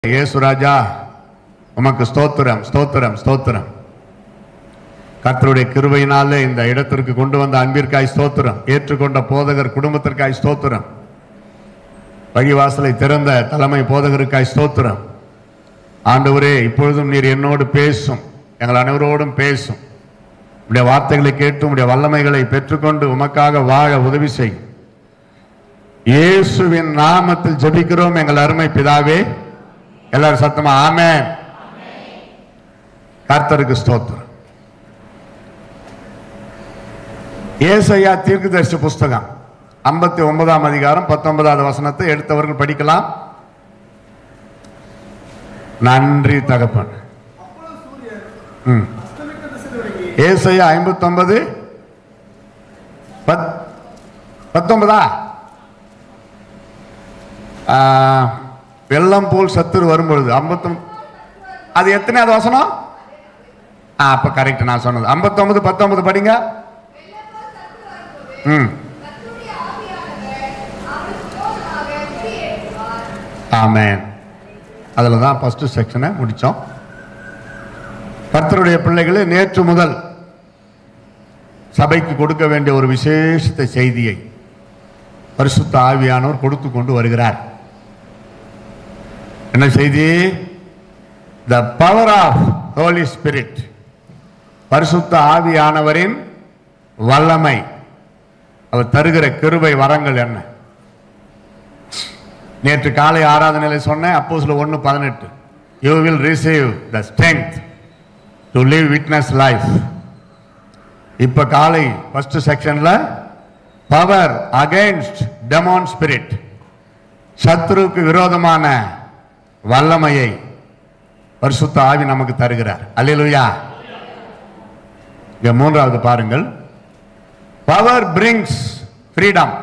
இயேசுராஜா உமக்கு ஸ்தோத்திரம் ஸ்தோத்திரம் ஸ்தோத்திரம் கர்த்தருடைய கிருபையினாலே இந்த இடத்திற்கு கொண்டு வந்த அன்பிற்காய் ஸ்தோத்திரம் ஏற்றுக்கொண்ட போதகர் குடும்பத்திற்காய் ஸ்தோத்திரம் வழிவாசலை திறந்த தலைமை போதகருக்காய் ஸ்தோத்திரம் ஆண்டவரே இப்பொழுதும் நீர் என்னோடு பேசும் எங்கள் அனைவரோடும் பேசும் உடைய வார்த்தைகளை கேட்டு உடைய வல்லமைகளை பெற்றுக்கொண்டு உமக்காக வாழ உதவி செய் இயேசுவின் நாமத்தில் ஜெபிக்கிறோம் எங்கள் அருமை பிதாவே எல்லாரும் சத்தமா ஆமென் கர்த்தருக்கு ஸ்தோத்திரம் ஏசையா தீர்க்கதரிசி புஸ்தகம் ஐம்பத்தி ஒன்பதாம் அதிகாரம் பத்தொன்பதாவது வசனத்தை எடுத்தவர்கள் படிக்கலாம் நன்றி தகப்பன் அப்பொழுது சூரியன் ம் அஸ்தமித்த திசை தொடங்கி ஏசையா ஐம்பத்தி ஒன்பது பத் பத்தொன்பதா ஆ, வெள்ளம் போல் சத்துரு வரும்பொழுது ஐம்பத்தொம் அது எத்தனையாவது வசனம் ஆ அப்போ கரெக்ட் நான் சொன்னது ஐம்பத்தொன்பது பத்தொன்பது படிங்க ம் ஆமென் அதில் தான் ஃபஸ்ட்டு செக்ஷனை முடித்தோம் கர்த்தருடைய பிள்ளைகளே நேற்று முதல் சபைக்கு கொடுக்க வேண்டிய ஒரு விசேஷித்த செய்தியை பரிசுத்த ஆவியானவர் கொடுத்து கொண்டு வருகிறார் என்ன செய்தி the power of holy spirit பரிசுத்த ஆவியானவரின் வல்லமை அவர் தருகிற கிருபை வரங்கள் என்ன நேற்று காலை ஆராதனையில சொன்னேன் அப்போ சில ஒன்று பதினெட்டு you will receive the strength to live witness life இப்ப காலை ஃபர்ஸ்ட் செக்ஷன்ல பவர் அகைன்ஸ்ட் டெமான் ஸ்பிரிட் சத்ருவுக்கு விரோதமான வல்லமையை பரிசுத்த ஆவி நமக்கு தருகிறார் அல்லேலூயா இங்க மூன்றாவது பாருங்கள் பவர் பிரிங்ஸ் ஃப்ரீடம்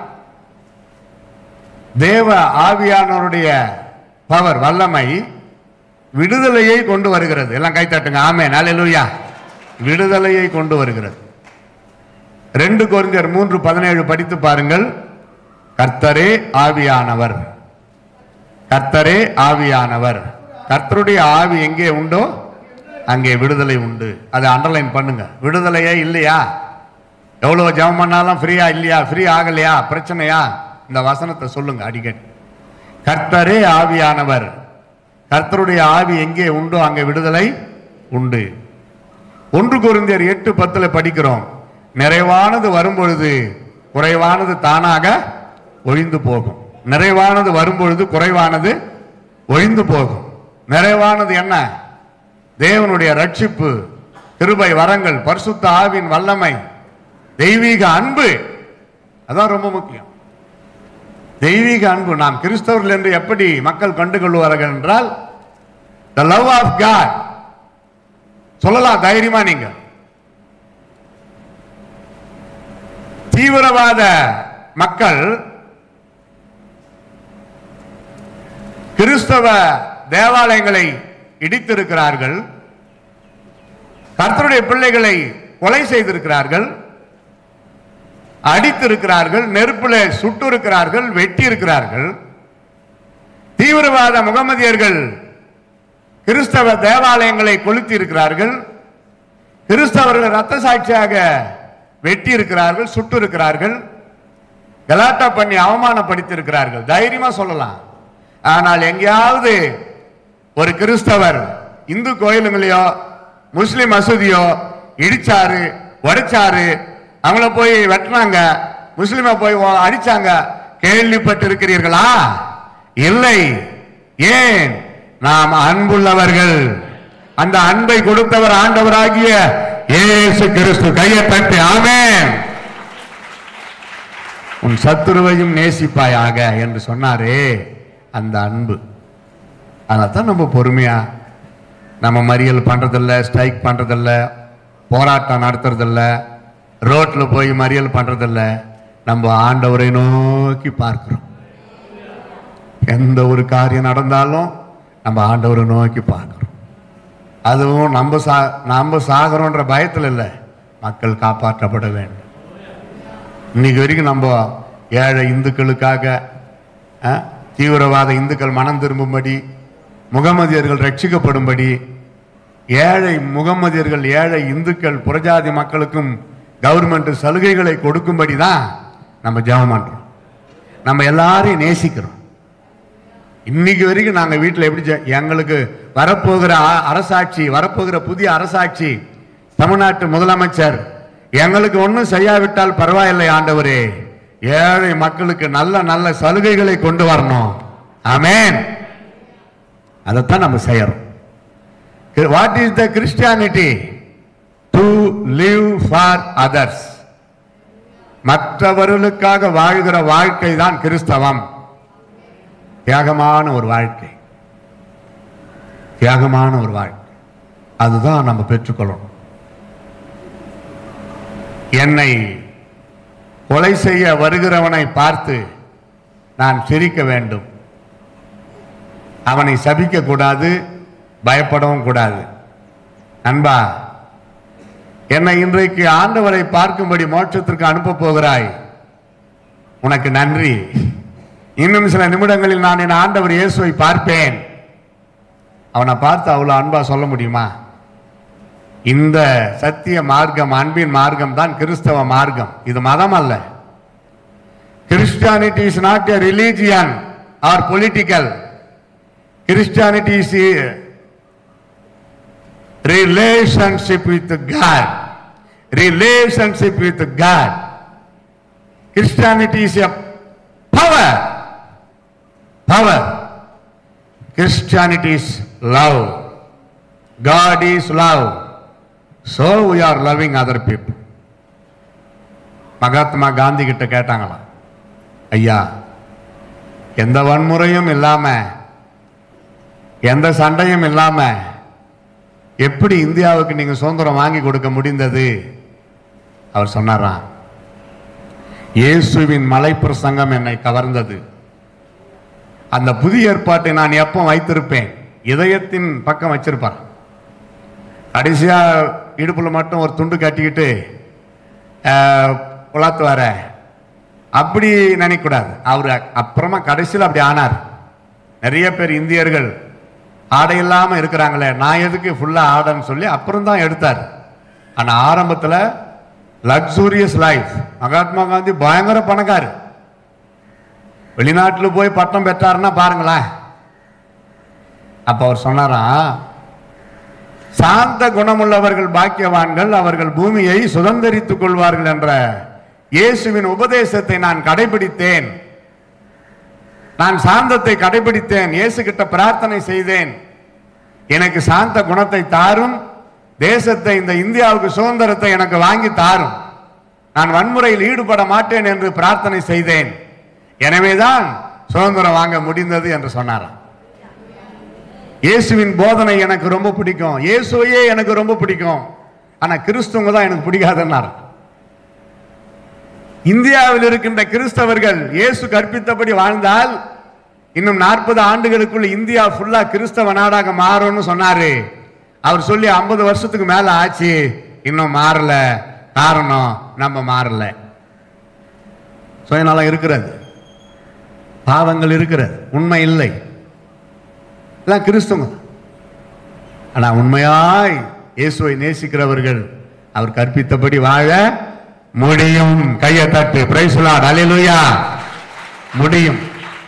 தேவ ஆவியானவருடைய பவர் வல்லமை விடுதலையை கொண்டு வருகிறது எல்லாம் கை தட்டுங்க ஆமே அல்லேலூயா விடுதலையை கொண்டு வருகிறது ரெண்டு கொரிந்தியர் மூன்று பதினேழு படித்து பாருங்கள் கர்த்தரே ஆவியானவர் கர்த்தரே ஆவியானவர் கர்த்தருடைய ஆவி எங்கே உண்டோ அங்கே விடுதலை உண்டு அதை அண்டர்லைன் பண்ணுங்க விடுதலையே இல்லையா எவ்வளவு ஜெபம் பண்ணாலும் ஃப்ரீயா இல்லையா ஃப்ரீ ஆகலையா பிரச்சனையா இந்த வசனத்தை சொல்லுங்க அடிக்கடி கர்த்தரே ஆவியானவர் கர்த்தருடைய ஆவி எங்கே உண்டோ அங்கே விடுதலை உண்டு ஒன்று கொரிந்தியர் எட்டு பத்துல படிக்கிறோம் நிறைவானது வரும்பொழுது குறைவானது தானாக ஒழிந்து போகும் நிறைவானது வரும்பொழுது குறைவானது ஒழிந்து போகும் நிறைவானது என்ன தேவனுடைய ரட்சிப்பு கிருபை வரங்கள் பரிசுத்த ஆவின் வல்லமை தெய்வீக அன்பு அதான் ரொம்ப முக்கியம் தெய்வீக அன்பு நாம் கிறிஸ்தவர்கள் என்று எப்படி மக்கள் கண்டுகொள்வார்கள் என்றால் த லவ் ஆஃப் காட் சொல்லலாம் தைரியமா நீங்க தீவிரவாத மக்கள் கிறிஸ்தவ தேவாலயங்களை இடித்திருக்கிறார்கள் கர்த்தருடைய பிள்ளைகளை கொலை செய்திருக்கிறார்கள் அடித்திருக்கிறார்கள் நெருப்புல சுட்டு இருக்கிறார்கள் வெட்டி இருக்கிறார்கள் தீவிரவாத முகமதியர்கள் கிறிஸ்தவ தேவாலயங்களை கொளுத்தி இருக்கிறார்கள் கிறிஸ்தவர்கள் ரத்த சாட்சியாக வெட்டி இருக்கிறார்கள் சுட்டு இருக்கிறார்கள் கலாட்டா பண்ணி அவமானப்படுத்தி இருக்கிறார்கள் தைரியமா சொல்லலாம் ஆனால் எங்கேயாவது ஒரு கிறிஸ்தவர் இந்து கோயிலுங்களையோ முஸ்லிம் மசூதியோ இடிச்சாரு உடைச்சாரு அவங்கள போய் வெட்டினாங்க முஸ்லிம போய் ஓ- அடிச்சாங்க கேள்விப்பட்டு இருக்கிறீர்களா இல்லை ஏன் நாம் அன்புள்ளவர்கள் அந்த அன்பை கொடுத்தவர் ஆண்டவராகிய இயேசு கிறிஸ்து கையை தட்டி ஆமென் உன் சத்துருவையும் நேசிப்பாயாக என்று சொன்னாரே அந்த அன்பு அதான் நம்ம பொறுமையா நம்ம மறியல் பண்றதில்ல ஸ்ட்ரைக் பண்றதில்ல போராட்டம் நடத்துறதில்ல ரோட்ல போய் மறியல் பண்றதில்ல நம்ம ஆண்டவரை நோக்கி பார்க்கிறோம் எந்த ஒரு காரியம் நடந்தாலும் நம்ம ஆண்டவரை நோக்கி பார்க்கிறோம் அதுவும் நம்ம சா நம்ம சாகிறோன்ற பயத்தில் இல்லை மக்கள் காப்பாற்றப்பட வேண்டும் இன்னைக்கு வரைக்கும் நம்ம ஏழை இந்துக்களுக்காக ஆ, தீவிரவாத இந்துக்கள் மனம் திரும்பும்படி முகமதியர்கள் ரட்சிக்கப்படும்படி ஏழை முகமதியர்கள் ஏழை இந்துக்கள் புறஜாதி மக்களுக்கும் கவர்மெண்ட் சலுகைகளை கொடுக்கும்படி தான் நம்ம ஜெபம் பண்றோம் நம்ம எல்லாரையும் நேசிக்கிறோம் இன்னைக்கு வரைக்கும் நாங்க வீட்டில் எப்படி ஜெ- எங்களுக்கு வரப்போகிற அ- அரசாட்சி வரப்போகிற புதிய அரசாட்சி தமிழ்நாட்டு முதலமைச்சர் எங்களுக்கு ஒன்றும் செய்யாவிட்டால் பரவாயில்லை ஆண்டவரே ஏழை மக்களுக்கு நல்ல நல்ல சலுகைகளை கொண்டு வரணும் ஆமென் அதைத்தான் நம்ம செய்யறோம் what is the Christianity to live for others மற்றவர்களுக்காக வாழ்கிற வாழ்க்கை தான் கிறிஸ்தவம் தியாகமான ஒரு வாழ்க்கை தியாகமான ஒரு வாழ்க்கை அதுதான் நம்ம பெற்றுக்கொள்ளணும் என்னை கொலை செய்ய வருகிறவனை பார்த்து நான் சிரிக்க வேண்டும் அவனை சபிக்க கூடாது பயப்படவும் கூடாது நண்பா என்னை இன்றைக்கு ஆண்டவரை பார்க்கும்படி மோட்சத்திற்கு அனுப்பப் போகிறாய் உனக்கு நன்றி இன்னும் சில நிமிடங்களில் நான் என் ஆண்டவர் இயேசுவை பார்ப்பேன் அவனை பார்த்து அவ்வளோ அன்பா சொல்ல முடியுமா இந்த சத்திய மார்க்கம் அன்பின் மார்க்கம் தான் கிறிஸ்தவ மார்க்கம் இது மதம் அல்ல Christianity is not a religion or political Christianity is relationship with God. Relationship with God. Christianity is a power. Power. Christianity is love. God is love. So we are loving other people. Mahatma Gandhi கிட்ட கேட்டாங்களாம் ஐயா எந்த வன்முறையும் இல்லாம எந்த சண்டையும் இல்லாம எப்படி இந்தியாவுக்கு நீங்க சுதந்திரம் வாங்கி கொடுக்க முடிந்தது அவர் சொன்னாராம் இயேசுவின் மலைப்பிரசங்கம் என்னை கவர்ந்தது அந்த புதிய ஏற்பாட்டை நான் எப்போ வைத்திருப்பேன் இதயத்தின் பக்கம் வச்சிருப்பார் கடைசியா இடுப்புல மட்டும் ஒரு துண்டு கட்டிக்கிட்டு குளத்து வர அப்படி நினைக்கக்கூடாது அவர் அப்புறமா கடைசியில் அப்படி ஆனார் நிறைய பேர் இந்தியர்கள் ஆடை இல்லாம இருக்கிறாங்களே நான் எதுக்கு ஃபுல்லா ஆடைன்னு சொல்லி அப்புறம் தான் எடுத்தார் ஆனா ஆரம்பத்துல லக்ஸூரியஸ் லைஃப் மகாத்மா காந்தி பயங்கர பணக்காரு வெளிநாட்டுல போய் பட்டம் பெற்றாருன்னா பாருங்களேன் அப்ப அவர் சொன்னாராம் சாந்த குணமுள்ளவர்கள் பாக்கியவான்கள் அவர்கள் பூமியை சுதந்தரித்துக் கொள்வார்கள் என்ற இயேசுவின் உபதேசத்தை நான் கடைபிடித்தேன் நான் சாந்தத்தை கடைபிடித்தேன் இயேசு கிட்ட பிரார்த்தனை செய்தேன் எனக்கு சாந்த குணத்தை தாரும் தேசத்தை இந்த இந்தியாவுக்கு சுதந்திரத்தை எனக்கு வாங்கி தாரும் நான் வன்முறையில் ஈடுபட மாட்டேன் என்று பிரார்த்தனை செய்தேன் எனவேதான் சுதந்திரம் வாங்க முடிந்தது என்று சொன்னாராம் இயேசுவின் போதனை எனக்கு ரொம்ப பிடிக்கும் இயேசுவையே எனக்கு ரொம்ப பிடிக்கும் ஆனா கிறிஸ்துவங்க தான் எனக்கு பிடிக்காதுன்னார் இந்தியாவில் இருக்கின்ற கிறிஸ்தவர்கள் இயேசு கற்பித்தபடி வாழ்ந்தால் இன்னும் நாற்பது ஆண்டுகளுக்குள்ள இந்தியா ஃபுல்லா கிறிஸ்தவ நாடாக மாறும்னு சொன்னாரு அவர் சொல்லி ஐம்பது வருஷத்துக்கு மேல ஆச்சு இன்னும் மாறல காரணம் நம்ம மாறல சுயநலம் இருக்கிறது பாவங்கள் இருக்கிறது உண்மை இல்லை எல்லாம் கிறிஸ்தவங்க ஆனா உண்மையாய் இயேசுவை நேசிக்கிறவர்கள் அவர் கற்பித்தபடி வாழ முடியும் கையை தட்டு பிரைசுலாட் அலையிலுயா முடியும்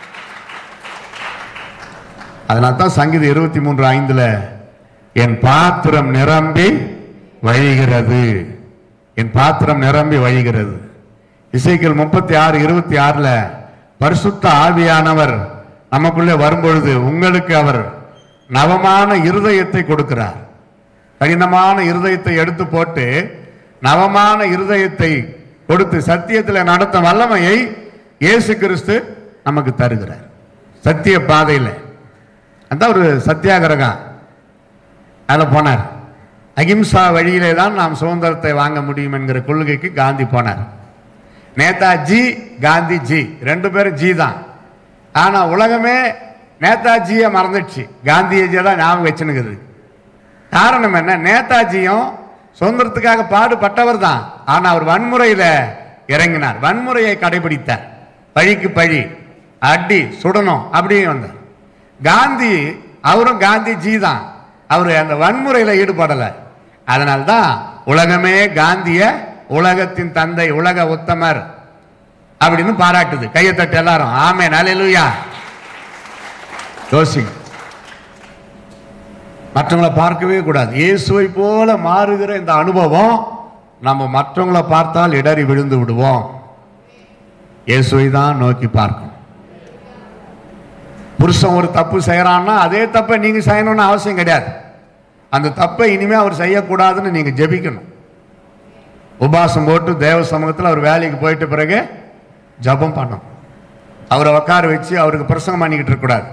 அதனால தான் சங்கீதம் இருபத்தி மூன்று ஐந்துல என் பாத்திரம் நிரம்பி வழிகிறது என் பாத்திரம் நிரம்பி வழிகிறது இசைக்கல் முப்பத்தி ஆறு இருபத்தி ஆறுல பரிசுத்த ஆவியானவர் நமக்குள்ளே வரும்பொழுது உங்களுக்கு அவர் நவமான இருதயத்தை கொடுக்கிறார் கடினமான இருதயத்தை எடுத்து போட்டு நவமான இருதயத்தை கொடுத்து சத்தியத்தில் நடத்த வல்லமையை இயேசு கிறிஸ்து நமக்கு தருகிறார் சத்திய பாதையில் அதான் ஒரு சத்தியாகிரகம் அதில் போனார் அகிம்சா வழியிலே தான் நாம் சுதந்திரத்தை வாங்க முடியும் என்கிற கொள்கைக்கு காந்தி போனார் நேதாஜி காந்திஜி ரெண்டு பேரும் ஜி தான் ஆனா உலகமே நேதாஜியை மறந்துடுச்சு காந்திஜியை தான் ஞாபகம் வச்சுனுக்குது காரணம் என்ன நேதாஜியும் சுதந்திரத்துக்காக பாடுபட்டவர் தான் ஆனா அவர் வன்முறையில இறங்கினார் வன்முறையை கடைபிடித்தார் பழிக்கு பழி அடி சுடணும் அப்படியே வந்தார் காந்தி அவரும் காந்திஜி தான் அவர் அந்த வன்முறையில் ஈடுபடலை அதனால்தான் உலகமே காந்திய உலகத்தின் தந்தை உலக உத்தமர் அப்படின்னு பாராட்டுது கையை தட்டு எல்லாரும் ஆமே நல்லூயா யோசிங்க மற்றவங்களை பார்க்கவே கூடாது இயேசுவை போல மாறுகிற இந்த அனுபவம் நம்ம மற்றவங்களை பார்த்தால் இடறி விழுந்து விடுவோம் இயேசுவை தான் நோக்கி பார்க்கணும் புருஷன் ஒரு தப்பு செய்யறான்னா அதே தப்பை நீங்க செய்யணும்னு அவசியம் கிடையாது அந்த தப்பை இனிமே அவர் செய்யக்கூடாதுன்னு நீங்க ஜெபிக்கணும் உபாசம் போட்டு தேவ சமூகத்தில் அவர் வேலைக்கு போயிட்ட பிறகு ஜெபம் பண்ணணும் அவரை உட்கார வச்சு அவருக்கு பிரசங்கம் பண்ணிக்கிட்டு இருக்கக்கூடாது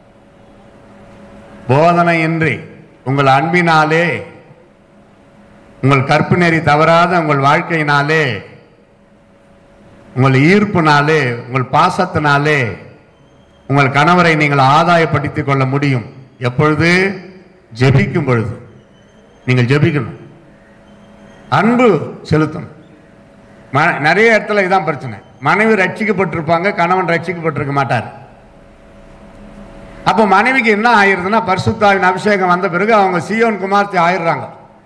போதனையின்றி உங்கள் அன்பினாலே உங்கள் கற்பு நெறி தவறாத உங்கள் வாழ்க்கையினாலே உங்கள் ஈர்ப்பினாலே உங்கள் பாசத்தினாலே உங்கள் கணவரை நீங்கள் ஆதாயப்படுத்திக் கொள்ள முடியும் எப்பொழுது ஜெபிக்கும் பொழுது நீங்கள் ஜெபிக்கணும் அன்பு செலுத்தணும் ம- நிறைய இடத்துல இதான் பிரச்சனை மனைவி ரட்சிக்கப்பட்டிருப்பாங்க கணவன் ரட்சிக்கப்பட்டிருக்க மாட்டார் அப்போ மனைவிக்கு என்ன ஆயிருதுன்னா பரிசுத்தாவின் அபிஷேகம் வந்த பிறகு அவங்க சியோன் குமார்த்தி ஆயிடுறாங்க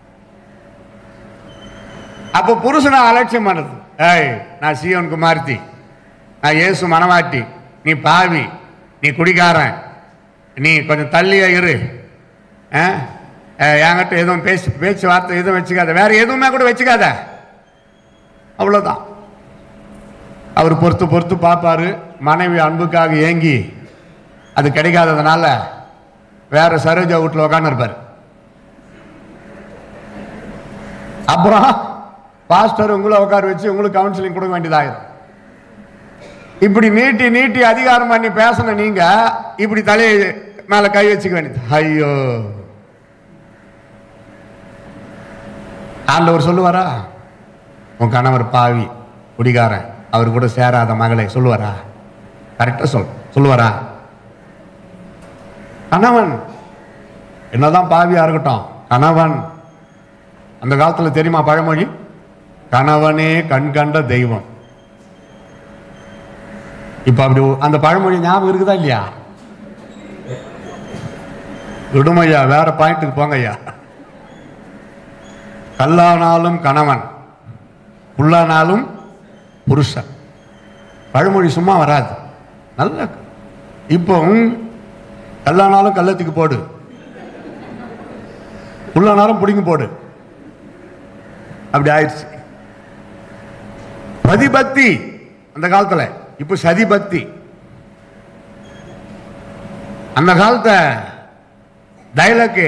அப்போ புருஷனை அலட்சியம் பண்ணுது ஏய் நான் சியோன் குமார்த்தி நான் இயேசு மனவாட்டி நீ பாவி நீ குடிகாரன் நீ கொஞ்சம் தள்ளியே இரு ஆ? அஹ், என்கிட்ட எதுவும் பேச்சு பேச்சு வார்த்தை எதுவும் வச்சுக்காத வேற எதுவுமே கூட வச்சுக்காத அவ்வளோதான் அவர் பொறுத்து பொறுத்து பார்ப்பாரு மனைவி அன்புக்காக ஏங்கி அது கிடைக்காததுனால வேற சரோஜா வீட்டில் உட்காந்துருப்பார் அப்புறம் பாஸ்டர் உங்களை உட்கார வச்சு உங்களுக்கு கவுன்சிலிங் கொடுக்க வேண்டியதாயிரும் இப்படி நீட்டி நீட்டி அதிகாரம் பண்ணி பேசின நீங்க இப்படி தலையை மேல கை வச்சுக்க வேண்டியது ஐயோ ஆண்டவர் சொல்லுவாரா உன் கணவர் பாவி குடிகாரன் அவர் கூட சேராத மகளை சொல்லுவாரா கரெக்டா சொல் சொல்லுவாரா கணவன் என்னதான் பாவியா இருக்கட்டும் கணவன் அந்த காலத்துல தெரியுமா பழமொழி கணவனே கண் கண்ட தெய்வம் இப்ப அப்படி ஒ- அந்த பழமொழி ஞாபகம் இருக்குதா இல்லையா விடுமையா வேற பாயிண்ட்டுக்கு போங்க ஐயா கல்லானாலும் கணவன் புல்லானாலும் புருஷன் பழமொழி சும்மா வராது நல்ல இப்போ ம், கல்லானாலும் கள்ளத்துக்கு போடு புல்லானாலும் பிடிங்க போடு அப்படி ஆயிடுச்சு பதிபக்தி அந்த காலத்துல இப்ப சதிபக்தி அந்த காலத்தை டைலாக்கு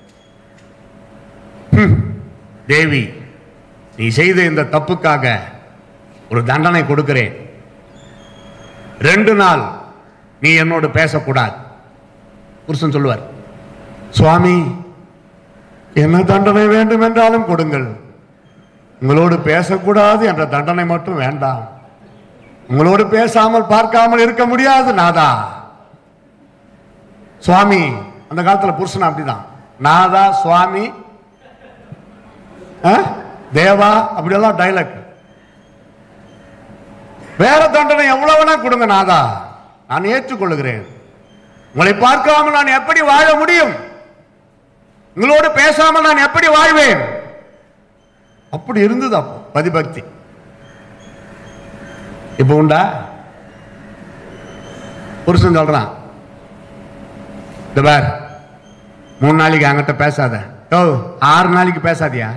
தேவி நீ செய்த இந்த தப்புக்காக ஒரு தண்டனை கொடுக்கிறேன் ரெண்டு நாள் நீ என்னோடு பேசக்கூடாது புருஷன் சொல்லுவார் சுவாமி என்ன தண்டனை வேண்டும் என்றாலும் கொடுங்கள் உங்களோடு பேசக்கூடாது என்ற தண்டனை மட்டும் வேண்டாம் உங்களோடு பேசாமல் பார்க்காமல் இருக்க முடியாது நாதா சுவாமி அந்த காலத்துல புருஷன் அப்படிதான் நாதா சுவாமி ஆ? தேவா அப்படியெல்லாம் டைலாக் வேற தண்டனை எவ்வளவு வேணா கொடுங்க நாதா நான் ஏற்றுக்கொள்கிறேன் உங்களை பார்க்காமல் நான் எப்படி வாழ முடியும் உங்களோடு பேசாமல் நான் எப்படி வாழ்வேன் அப்படி இருந்தது அப்போ பதிபக்தி இப்ப உண்டா புருஷன் சொல்றான் இந்த பார் மூணு நாளைக்கு அங்கிட்ட பேசாத ஓ ஆறு நாளைக்கு பேசாதியா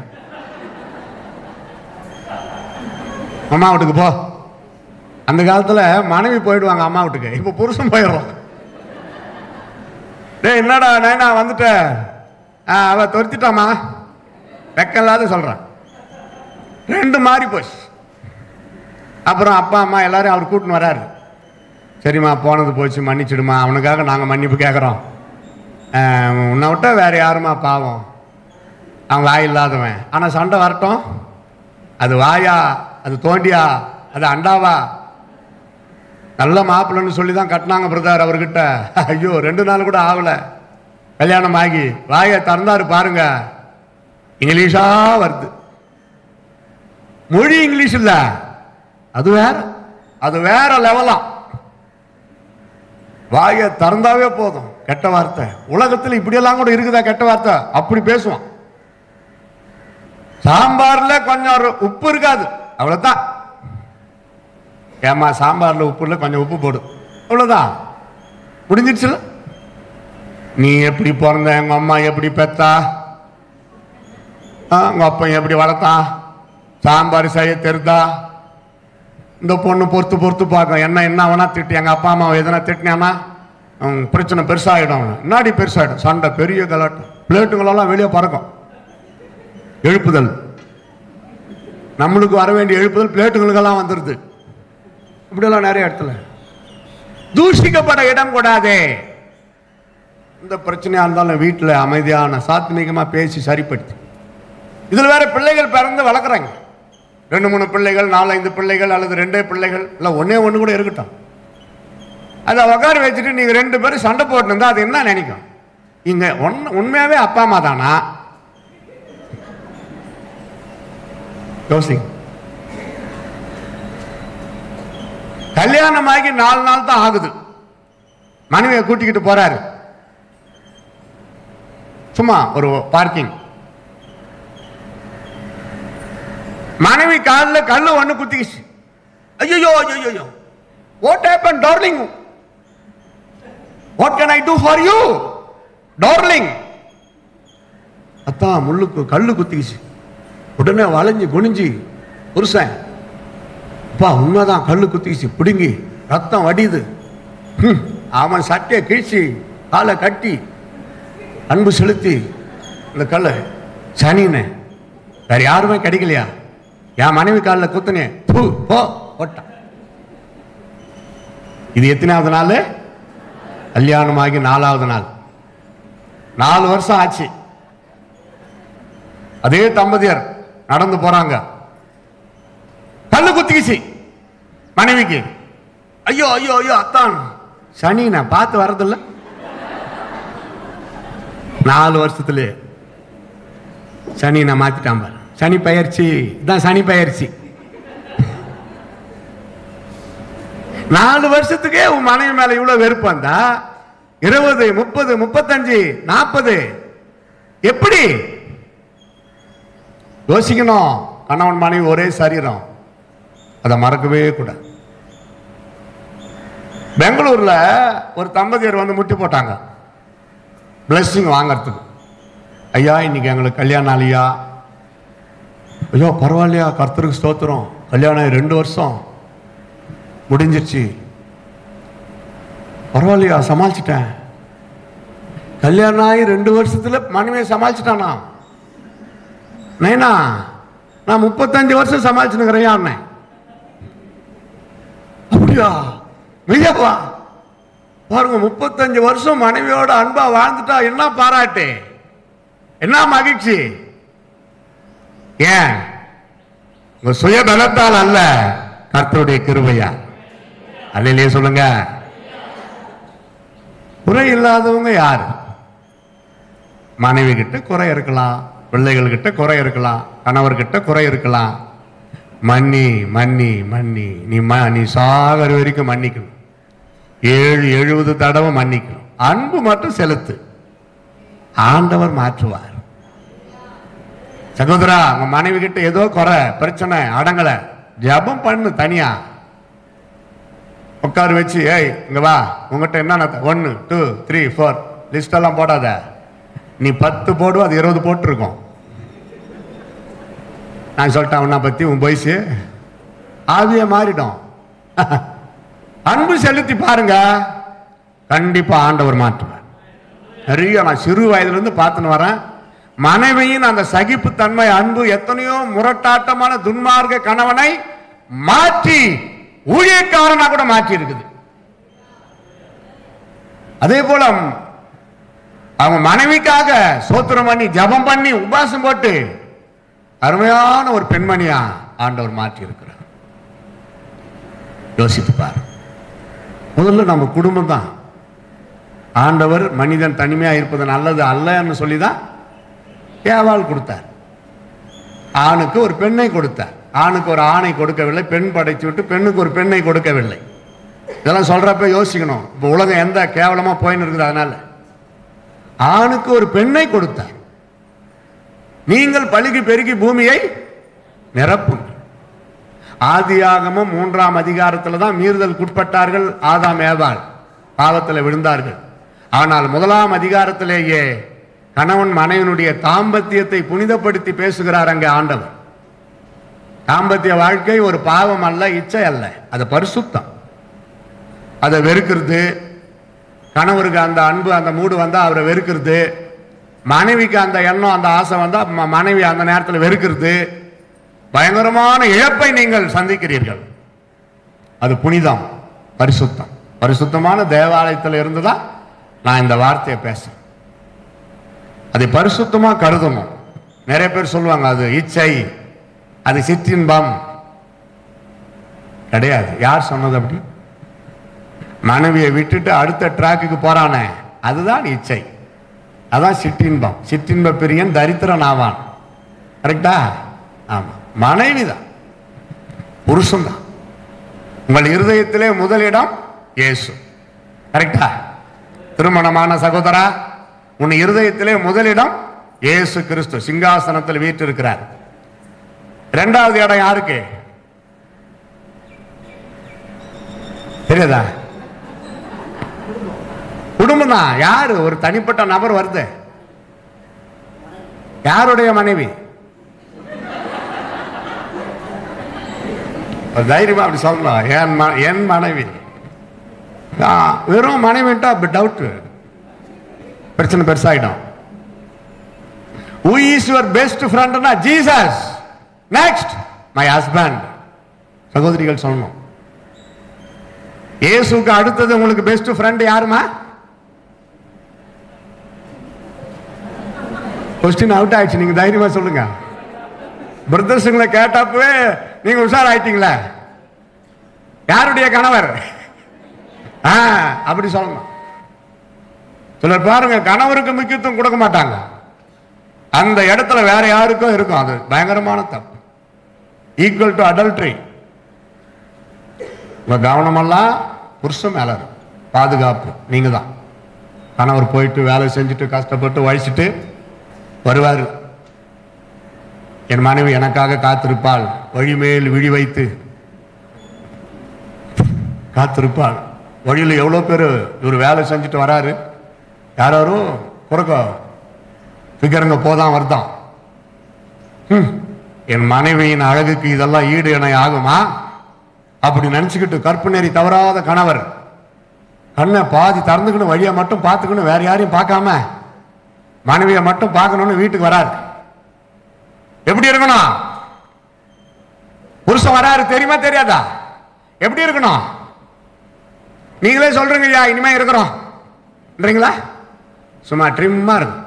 அம்மா வீட்டுக்கு போ அந்த காலத்துல மனைவி போயிடுவாங்க அம்மா வீட்டுக்கு இப்ப புருஷன் போயிடுறோம் டேய் என்னடா நைனா வந்துட்ட ஆ, அவ துரத்திட்டாமா வெக்கம் இல்லாத சொல்றான் ரெண்டு மாறி போச்சு அப்புறம் அப்பா அம்மா எல்லாரும் அவர் கூட்டின்னு வராரு சரிம்மா போனது போச்சு மன்னிச்சிடுமா அவனுக்காக நாங்கள் மன்னிப்பு கேட்குறோம் உன்னை விட்டா வேற யாருமா பாவம் அவன் வாய் இல்லாதவன் ஆனால் சண்டை வரட்டும் அது வாயா அது தோண்டியா அது அண்டாவா நல்ல மாப்பிள்ளைன்னு சொல்லி தான் கட்டினாங்க பிரதர் அவர்கிட்ட ஐயோ ரெண்டு நாள் கூட ஆகல கல்யாணம் ஆகி வாயை திறந்தாரு பாருங்க இங்கிலீஷா வருது மொழி இங்கிலீஷ் இல்ல அது வேற அது வேற லெவலாம் வாயை திறந்தாவே போதும் கெட்ட வார்த்தை உலகத்தில் இப்படியெல்லாம் கூட இருக்குதா கெட்ட வார்த்தை அப்படி பேசுவான் சாம்பார்ல கொஞ்சம் ஒரு உப்பு இருக்காது அவ்வளவுதான் ஏமா சாம்பார்ல உப்பு இல்லை கொஞ்சம் உப்பு போடு அவ்வளவுதான் முடிஞ்சிடுச்சுல நீ எப்படி பிறந்த எங்க அம்மா எப்படி பெத்தா ஆ, உங்க அப்பன் எப்படி வளர்த்தான் சாம்பார் செய்ய தெரிதா இந்த பொண்ணு பொறுத்து பொறுத்து பார்க்கும் என்ன என்ன அவனா திட்டி எங்க அப்பா அம்மாவை எதனா திட்டினானா அவன் பிரச்சனை பெருசாகிடும் அவனு முன்னாடி பெருசாகிடும் சண்டை பெரிய கலாட்டம் பிளேட்டுங்களெல்லாம் வெளியே பறக்கும் எழுப்புதல் நம்மளுக்கு வர வேண்டிய எழுப்புதல் பிளேட்டுங்களுக்கெல்லாம் வந்துடுது இப்படியெல்லாம் நிறைய இடத்துல தூஷிக்கப்பட இடம் கூடாதே இந்த பிரச்சனையா இருந்தாலும் வீட்டில் அமைதியான சாத்மீகமா பேசி சரிப்படுத்தி இதுல வேற பிள்ளைகள் பிறந்து வளர்க்குறாங்க ரெண்டு மூணு பிள்ளைகள் நாலு ஐந்து பிள்ளைகள் அல்லது ரெண்டே பிள்ளைகள் இல்லை ஒண்ணே ஒன்று கூட இருக்கட்டும் அதை உட்கார வச்சுட்டு நீங்க ரெண்டு பேரும் சண்டை போட்டு இருந்தா அது என்ன நினைக்கும் இங்க ஒன்னு உண்மையாவே அப்பா அம்மா தானா யோசிங்க கல்யாணமாகி நாலு நாள் தான் ஆகுது மனைவியை கூட்டிக்கிட்டு போறாரு சும்மா ஒரு பார்க்கிங் மனைவி காலில் கல்லு ஒண்ணு குத்திக்கிச்சு ஐயோ ஐயோ what happen darling what can I do for you darling அத்தான் முள்ளுக்கு கல்லு குத்திக்கிச்சு உடனே வளைஞ்சு குனிஞ்சு புருஷன் அப்பா உண்மைதான் கல்லு குத்திக்கிச்சு பிடுங்கி ரத்தம் வடியுது ஹம், அவன் சட்டையை கிழிச்சு காலை கட்டி அன்பு செலுத்தி இந்த கல்லை சனின்னு வேற யாருமே கிடைக்கலையா என் மனைவி காலில் குத்துனே பூ போ போட்டான் இது எத்தனாவது நாள் கல்யாணமாகி நாலாவது நாள் நாலு வருஷம் ஆச்சு அதே தம்பதியர் நடந்து போறாங்க கல்லு குத்திக்கிச்சு மனைவிக்கு ஐயோ ஐயோ ஐயோ அத்தான் சனி நான் பார்த்து வர்றதில்ல நாலு வருஷத்துல சனி நான் மாத்திட்டான் பாரு சனி பயிற்சி இதான் சனி பயிற்சி நாலு வருஷத்துக்கே உன் மனைவி மேல இவ்வளவு வெறுப்பு வந்தா இருபது முப்பது முப்பத்தஞ்சு நாற்பது எப்படி யோசிக்கணும் கணவன் மனைவி ஒரே சரீரம் அதை மறக்கவே கூடாது பெங்களூர்ல ஒரு தம்பதியர் வந்து முட்டி போட்டாங்க பிளஸ்ஸிங் வாங்கறதுக்கு ஐயா இன்னைக்கு எங்களுக்கு கல்யாணம் ஆலியா ஐயோ பரவாயில்லையா கர்த்தருக்கு ஸ்தோத்திரம் கல்யாணம் ஆகி ரெண்டு வருஷம் முடிஞ்சிருச்சு பரவாயில்லையா சமாளிச்சிட்டேன் கல்யாணம் ஆகி ரெண்டு வருஷத்துல மனைவியை சமாளிச்சிட்டானா நைனா நான் முப்பத்தஞ்சு வருஷம் சமாளிச்சுனுக்கிறேன் அண்ணன் அப்படியா மெய்யாவா பாருங்க முப்பத்தஞ்சு வருஷம் மனைவியோட அன்பா வாழ்ந்துட்டா என்ன பாராட்டு என்ன மகிழ்ச்சி ஏன் உங்க சுய பலத்தால் அல்ல கர்த்தருடைய கிருபையா அல்லையே சொல்லுங்க குறை இல்லாதவங்க யாரு மனைவி கிட்ட குறை இருக்கலாம் பிள்ளைகள் கிட்ட குறை இருக்கலாம் கணவர்கிட்ட குறை இருக்கலாம் மன்னி மன்னி மன்னி நீ ம நீ சாகர வரைக்கும் மன்னிக்கணும் ஏழு எழுபது தடவை மன்னிக்கணும் அன்பு மட்டும் செலுத்து ஆண்டவர் மாற்றுவார் சகோதரா உங்க மனைவி கிட்ட ஏதோ குறை பிரச்சனை அடங்கல ஜெபம் பண்ணு தனியா உட்கார வச்சு ஏய் இங்க வா உங்ககிட்ட என்ன ஒன்னு டூ த்ரீ ஃபோர் லிஸ்ட் எல்லாம் போடாத நீ பத்து போடுவ அது இருபது போட்டிருக்கோம் நான் சொல்லிட்டேன் உன்னை பத்தி உன் வயசு ஆவிய மாறிடும் அன்பு செலுத்தி பாருங்க கண்டிப்பா ஆண்டவர் மாற்றுவார் நிறைய நான் சிறு வயதுல இருந்து பார்த்துன்னு வரேன் மனைவியின் அந்த சகிப்புத்தன்மை அன்பு எத்தனையோ முரட்டாட்டமான துன்மார்க்க கணவனை மாற்றி ஊழியக்காரனா கூட மாற்றி இருக்குது அதே போல அவங்க மனைவிக்காக சோத்திரம் பண்ணி ஜெபம் பண்ணி உபாசம் போட்டு அருமையான ஒரு பெண்மணியா ஆண்டவர் மாற்றி இருக்கிறார் யோசித்து பாரு முதல்ல நம்ம குடும்பம் தான் ஆண்டவர் மனிதன் தனிமையா இருப்பது நல்லது அல்லன்னு சொல்லி தான் ஏவாள் கொடுத்தார் ஆணுக்கு ஒரு பெண்ணை கொடுத்தார் ஆணுக்கு ஒரு ஆணை கொடுக்கவில்லை பெண் படைச்சு விட்டு பெண்ணுக்கு ஒரு பெண்ணை கொடுக்கவில்லை இதெல்லாம் சொல்றப்ப யோசிக்கணும் இப்போ உலகம் எந்த கேவலமா போயின்னு இருக்குது அதனால ஆணுக்கு ஒரு பெண்ணை கொடுத்தார் நீங்கள் பழுகி பெருகி பூமியை நிரப்புங்கள் ஆதியாகமம் மூன்றாம் அதிகாரத்தில் தான் மீறுதலுக்குட்பட்டார்கள் ஆதாம் ஏவாள் பாவத்தில் விழுந்தார்கள் ஆனால் முதலாம் அதிகாரத்திலேயே கணவன் மனைவனுடைய தாம்பத்தியத்தை புனிதப்படுத்தி பேசுகிறார் அங்கே ஆண்டவர் தாம்பத்திய வாழ்க்கை ஒரு பாவம் அல்ல இச்சை அல்ல அது பரிசுத்தம் அதை வெறுக்கிறது கணவருக்கு அந்த அன்பு அந்த மூடு வந்தா அவரை வெறுக்கிறது மனைவிக்கு அந்த எண்ணம் அந்த ஆசை வந்தா ம- மனைவி அந்த நேரத்தில் வெறுக்கிறது பயங்கரமான இழப்பை நீங்கள் சந்திக்கிறீர்கள் அது புனிதம் பரிசுத்தம் பரிசுத்தமான தேவாலயத்தில் இருந்து தான் நான் இந்த வார்த்தையை பேசுறேன் அதை பரிசுத்தமா கருதணும் நிறைய பேர் சொல்லுவாங்க அது இச்சை அது சிற்றின்பம் கிடையாது யார் சொன்னது அப்படி மனைவியை விட்டுட்டு அடுத்த ட்ராக்குக்கு போறானே அதுதான் இச்சை அதான் சிற்றின்பம் சிற்றின்ப பிரியன் தரித்திரன் ஆவான் கரெக்டா ஆமா மனைவி தான் புருஷன் தான் உங்கள் இருதயத்திலே முதலிடம் இயேசு கரெக்டா திருமணமான சகோதரா உன் இருதயத்திலே முதலிடம் இயேசு கிறிஸ்து சிங்காசனத்தில் வீற்றிருக்கிறார் இரண்டாவது இடம் யாருக்கு தெரியாதா குடும்பம் தான் யாரு ஒரு தனிப்பட்ட நபர் வருது யாருடைய மனைவி ஒரு தைரியமா அப்படி சொல்லலாம் என் ம- என் மனைவி ஆ, வெறும் மனைவிட்டா டவுட் பிரச்சனை பெருசாயிடும் who is your பெஸ்ட் ஃப்ரெண்ட்னா ஜீசஸ் நெக்ஸ்ட் மை ஹஸ்பண்ட் சகோதரிகள் சொல்லணும் இயேசுக்கு அடுத்தது உங்களுக்கு பெஸ்ட் ஃப்ரெண்ட் யாருமா கொஸ்டின் அவுட் ஆயிடுச்சு நீங்க தைரியமா சொல்லுங்க பிரதர்ஸுங்களை கேட்டப்பவே நீங்க உஷார் ஆயிட்டீங்களா யாருடைய கணவர் ஆ, அப்படி சொல்லணும் சிலர் பாருங்க கணவருக்கு முக்கியத்துவம் கொடுக்க மாட்டாங்க அந்த இடத்துல வேற யாருக்கும் இருக்கும் அது பயங்கரமான தப்பு ஈக்குவல் டு அடல்ட்ரி உங்க கவனமெல்லாம் புருஷன் மேல இருக்கும் பாதுகாப்பு நீங்க தான் கணவர் போயிட்டு வேலை செஞ்சுட்டு கஷ்டப்பட்டு வழிச்சிட்டு வருவார் என் மனைவி எனக்காக காத்திருப்பாள் வழிமேல் விழி வைத்து காத்திருப்பாள் வழியில் எவ்வளோ பேர் இவர் வேலை செஞ்சுட்டு வராரு யாரும் குறுக்க ஃபிகருங்க போதான் வருதான் ஹம், என் மனைவியின் அழகுக்கு இதெல்லாம் ஈடு இணை ஆகுமா அப்படி நினச்சிக்கிட்டு கற்பு நெறி தவறாத கணவர் கண்ணை பாதி திறந்துக்கணும் வழியை மட்டும் பார்த்துக்கணும் வேற யாரையும் பார்க்காம மனைவியை மட்டும் பார்க்கணும்னு வீட்டுக்கு வராரு எப்படி இருக்கணும் புருஷன் வராரு தெரியுமா தெரியாதா எப்படி இருக்கணும் நீங்களே சொல்றீங்க ஐயா இனிமே இருக்கிறோம்ன்றீங்களா சும்மா ட்ரிம்மா இருக்கும்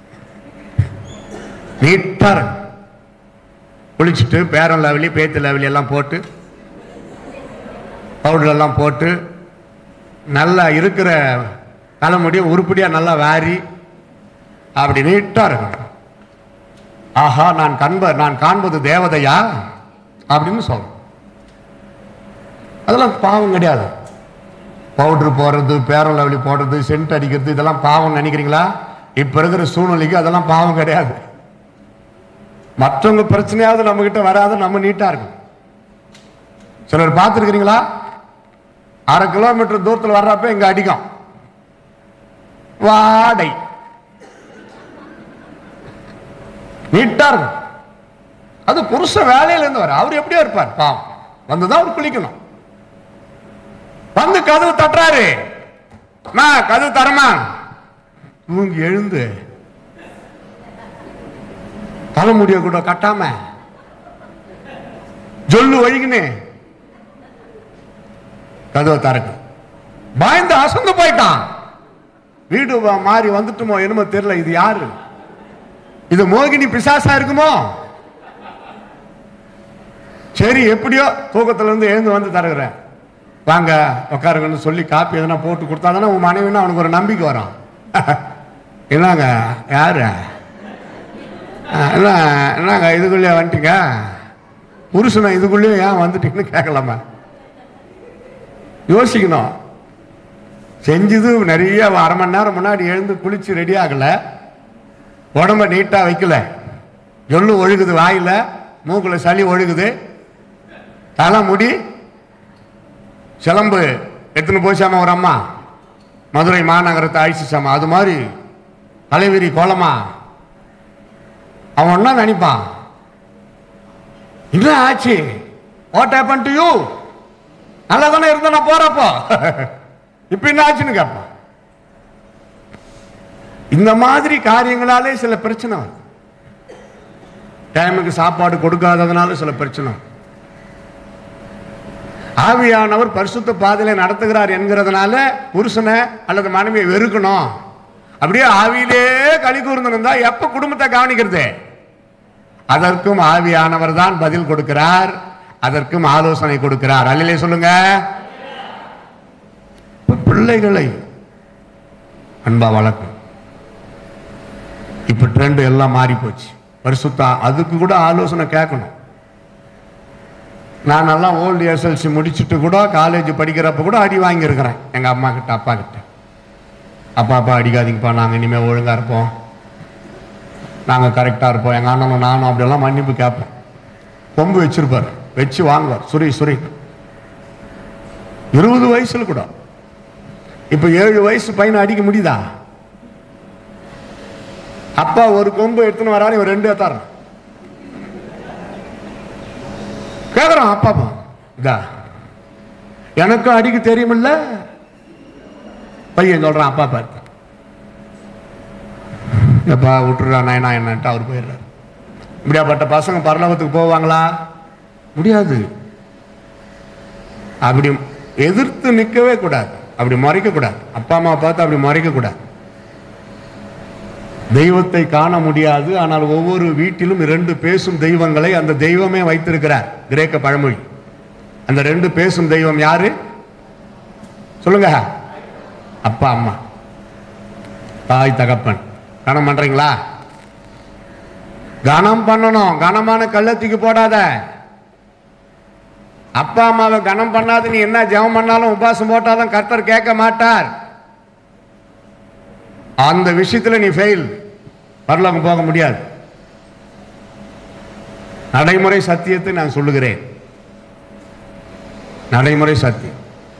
நீட்டா இருக்கும் குளிச்சுட்டு பேரன் லெவலி பேத்து லெவலி எல்லாம் போட்டு பவுடர் எல்லாம் போட்டு நல்லா இருக்கிற தலைமுடியை உருப்படியா நல்லா வாரி அப்படி நீட்டா இருக்கும் ஆஹா நான் கண்ப நான் காண்பது தேவதையா அப்படின்னு சொல்லணும் அதெல்லாம் பாவம் கிடையாது பவுடர் போடுறது பேரன் லெவலி போடுறது சென்ட் அடிக்கிறது இதெல்லாம் பாவம் நினைக்கிறீங்களா இப்ப இருக்கிற சூழ்நிலைக்கு அதெல்லாம் பாவம் கிடையாது மற்றவங்க பிரச்சனையாவது நம்ம கிட்ட வராது நம்ம நீட்டா இருக்கும் சிலர் பார்த்துருக்கிறீங்களா அரை கிலோமீட்டர் தூரத்தில் வர்றப்ப இங்க அடிக்கும் வாடை நீட்டா இருக்கும் அது புருஷ வேலையில இருந்து வர அவர் எப்படியோ இருப்பார் பாவம் வந்துதான் அவர் குளிக்கணும் வந்து கதவு தட்டுறாரு மா கதவு தரமா தூங்கி எழுந்து தலைமுடிய கூட கட்டாம ஜொல்லு வழிக்குன்னு கதவை திறக்கு பயந்து அசந்து போயிட்டான் வீடு வ- மாறி வந்துட்டுமோ என்னமோ தெரியல இது யாரு இது மோகினி பிசாசா இருக்குமோ சரி எப்படியோ தூக்கத்துல இருந்து எழுந்து வந்து தருகிறேன் வாங்க உட்காருங்கன்னு சொல்லி காப்பி எதனா போட்டு கொடுத்தா தானே உன் மனைவின்னா அவனுக்கு ஒரு நம்பிக்கை வரும் என்னங்க யாரு ஆ, என்ன என்னங்க இதுக்குள்ளேயே வந்துட்டீங்க புருஷனை இதுக்குள்ளேயே ஏன் வந்துட்டீங்கன்னு கேட்கலாமா யோசிக்கணும் செஞ்சது நிறைய அரை மணி நேரம் முன்னாடி எழுந்து குளிச்சு ரெடி ஆகல உடம்ப நீட்டா வைக்கல எள்ளு ஒழுகுது வாயில மூக்குல சளி ஒழுகுது தலை முடி சிலம்பு எடுத்துன்னு போச்சாமா ஒரு அம்மா மதுரை மாநகரத்தை அழிச்சிச்சாமா அது மாதிரி தலைவிரி கோலமா அவன் என்ன நினைப்பான் என்ன ஆச்சு வாட் ஹேப்பன் டு யூ நல்லா தானே இருந்த நான் போறப்போ இப்ப என்ன ஆச்சுன்னு கேட்பான் இந்த மாதிரி காரியங்களாலே சில பிரச்சனை வருது டைமுக்கு சாப்பாடு கொடுக்காததுனால சில பிரச்சனை வருது. ஆவியானவர் பரிசுத்த பாதையில நடத்துகிறார் என்கிறதுனால புருஷனை அல்லது மனைவியை வெறுக்கணும் அப்படியே ஆவியிலே களி கூர்ந்திருந்தா எப்ப குடும்பத்தை கவனிக்கிறது அதற்கும் ஆவியானவர் தான் பதில் கொடுக்கிறார் அதற்கும் ஆலோசனை கொடுக்கிறார் அல்லையே சொல்லுங்க இப்ப பிள்ளைகளை அன்பா வளர்க்கும் இப்ப ட்ரெண்ட் எல்லாம் மாறி போச்சு பரிசுத்தா அதுக்கு கூட ஆலோசனை கேட்கணும் நான் நல்லா ஓல்டு எஸ்எல்சி முடிச்சுட்டு கூட காலேஜ் படிக்கிறப்ப கூட அடி வாங்கியிருக்கிறேன் எங்க அம்மா கிட்ட அப்பா கிட்ட அப்பா அப்பா அடிக்காதீங்கப்பா நாங்கள் இனிமேல் ஒழுங்கா இருப்போம் நாங்கள் கரெக்டாக இருப்போம் எங்கள் அண்ணனும் நானும் அப்படியெல்லாம் மன்னிப்பு கேட்போம் கொம்பு வச்சிருப்பார் வச்சு வாங்குவார் சுரி சுரி இருபது வயசுல கூட இப்போ ஏழு வயசு பையனை அடிக்க முடியுதா அப்பா ஒரு கொம்பு எடுத்துன்னு வராரு இவன் ரெண்டு ஏத்தாரன் கேக்குறான் அப்பா அப்பா இதா எனக்கும் அடிக்க தெரியுமில்ல பையன் சொல்றான் அப்பா பார்த்து எப்பா விட்டுறா நயனா என்னன்ட்டு அவர் போயிடுறாரு இப்படியாப்பட்ட பசங்க பரலோகத்துக்கு போவாங்களா முடியாது அப்படி எதிர்த்து நிற்கவே கூடாது அப்படி மறைக்க கூடாது அப்பா அம்மா பார்த்து அப்படி மறைக்க கூடாது தெய்வத்தை காண முடியாது ஆனால் ஒவ்வொரு வீட்டிலும் இரண்டு பேசும் தெய்வங்களை அந்த தெய்வமே வைத்திருக்கிறார் கிரேக்க பழமொழி அந்த ரெண்டு பேசும் தெய்வம் யாரு சொல்லுங்க அப்பா அம்மா தாய் தகப்பன் கணம் பண்றீங்களா கனம் பண்ணணும் கனமான கள்ளத்துக்கு போடாத அப்பா அம்மாவை கனம் பண்ணாது நீ என்ன ஜெபம் பண்ணாலும் உபாசம் போட்டாலும் கர்த்தர் கேட்க மாட்டார் அந்த விஷயத்துல நீ ஃபெயில் பரலோகம் போக முடியாது நடைமுறை சத்தியத்தை நான் சொல்லுகிறேன் நடைமுறை சத்தியம்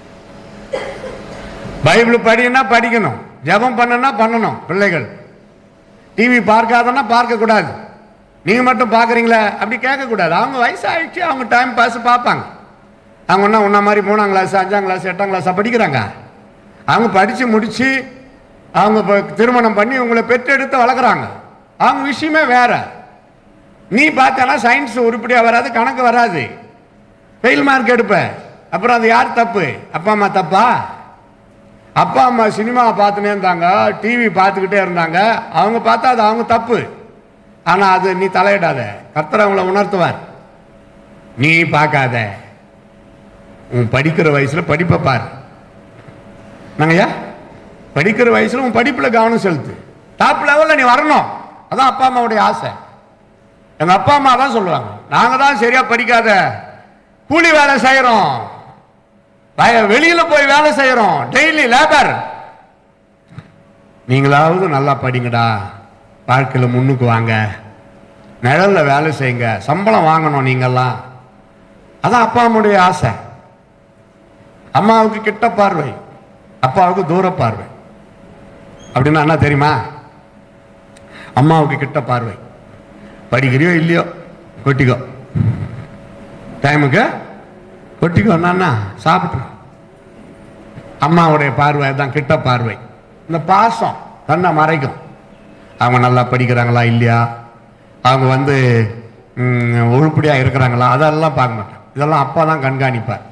பைபிள் படினா படிக்கணும் ஜெபம் பண்ணனா பண்ணணும் பிள்ளைகள் டிவி பார்க்காதன்னா பார்க்க கூடாது நீங்க மட்டும் பார்க்குறீங்களா அப்படி கேட்க கூடாது அவங்க வயசாயிடுச்சு அவங்க டைம் பாஸ் பார்ப்பாங்க அவங்க என்ன உன்ன மாதிரி மூணாம் கிளாஸ் அஞ்சாம் கிளாஸ் எட்டாம் கிளாஸாக படிக்கிறாங்க அவங்க படித்து முடித்து அவங்க இப்போ திருமணம் பண்ணி உங்களை பெற்றெடுத்து வளர்க்குறாங்க அவங்க விஷயமே வேற நீ பார்த்தனா சயின்ஸ் உருப்படியாக வராது கணக்கு வராது ஃபெயில் மார்க் எடுப்ப அப்புறம் அது யார் தப்பு அப்பா அம்மா தப்பா அப்பா அம்மா சினிமா பார்த்துனே இருந்தாங்க டிவி பார்த்துக்கிட்டே இருந்தாங்க அவங்க பார்த்தா அது அவங்க தப்பு ஆனால் அது நீ தலையிடாத கர்த்தர் அவங்கள உணர்த்துவார் நீ பார்க்காத உன் படிக்கிற வயசுல படிப்பை பாரு நாங்கய்யா படிக்கிற வயசுல உன் படிப்புல கவனம் செலுத்து டாப் லெவல்ல நீ வரணும் அதான் அப்பா அம்மாவுடைய ஆசை எங்க அப்பா அம்மா தான் சொல்லுவாங்க நாங்க தான் சரியா படிக்காத கூலி வேலை செய்யறோம் வய- வெளியில போய் வேலை செய்யறோம் டெய்லி லேபர் நீங்களாவது நல்லா படிங்கடா வாழ்க்கையில முன்னுக்கு வாங்க நிழல்ல வேலை செய்யுங்க சம்பளம் வாங்கணும் நீங்கெல்லாம் அதான் அப்பா அம்மாவுடைய ஆசை அம்மாவுக்கு கிட்ட பார்வை அப்பாவுக்கு தூர பார்வை அப்படின்னா என்ன தெரியுமா அம்மாவுக்கு கிட்ட பார்வை படிக்கிறியோ இல்லையோ கொட்டிக்கோ டைமுக்கு கொட்டிக்கோ என்னன்னா சாப்பிட்டு அம்மாவுடைய பார்வை தான் கிட்ட பார்வை இந்த பாசம் கண்ணை மறைக்கும் அவங்க நல்லா படிக்கிறாங்களா இல்லையா அவங்க வந்து ம், உருப்படியா இருக்கிறாங்களா அதெல்லாம் பார்க்க மாட்டேன் இதெல்லாம் அப்பா தான் கண்காணிப்பார்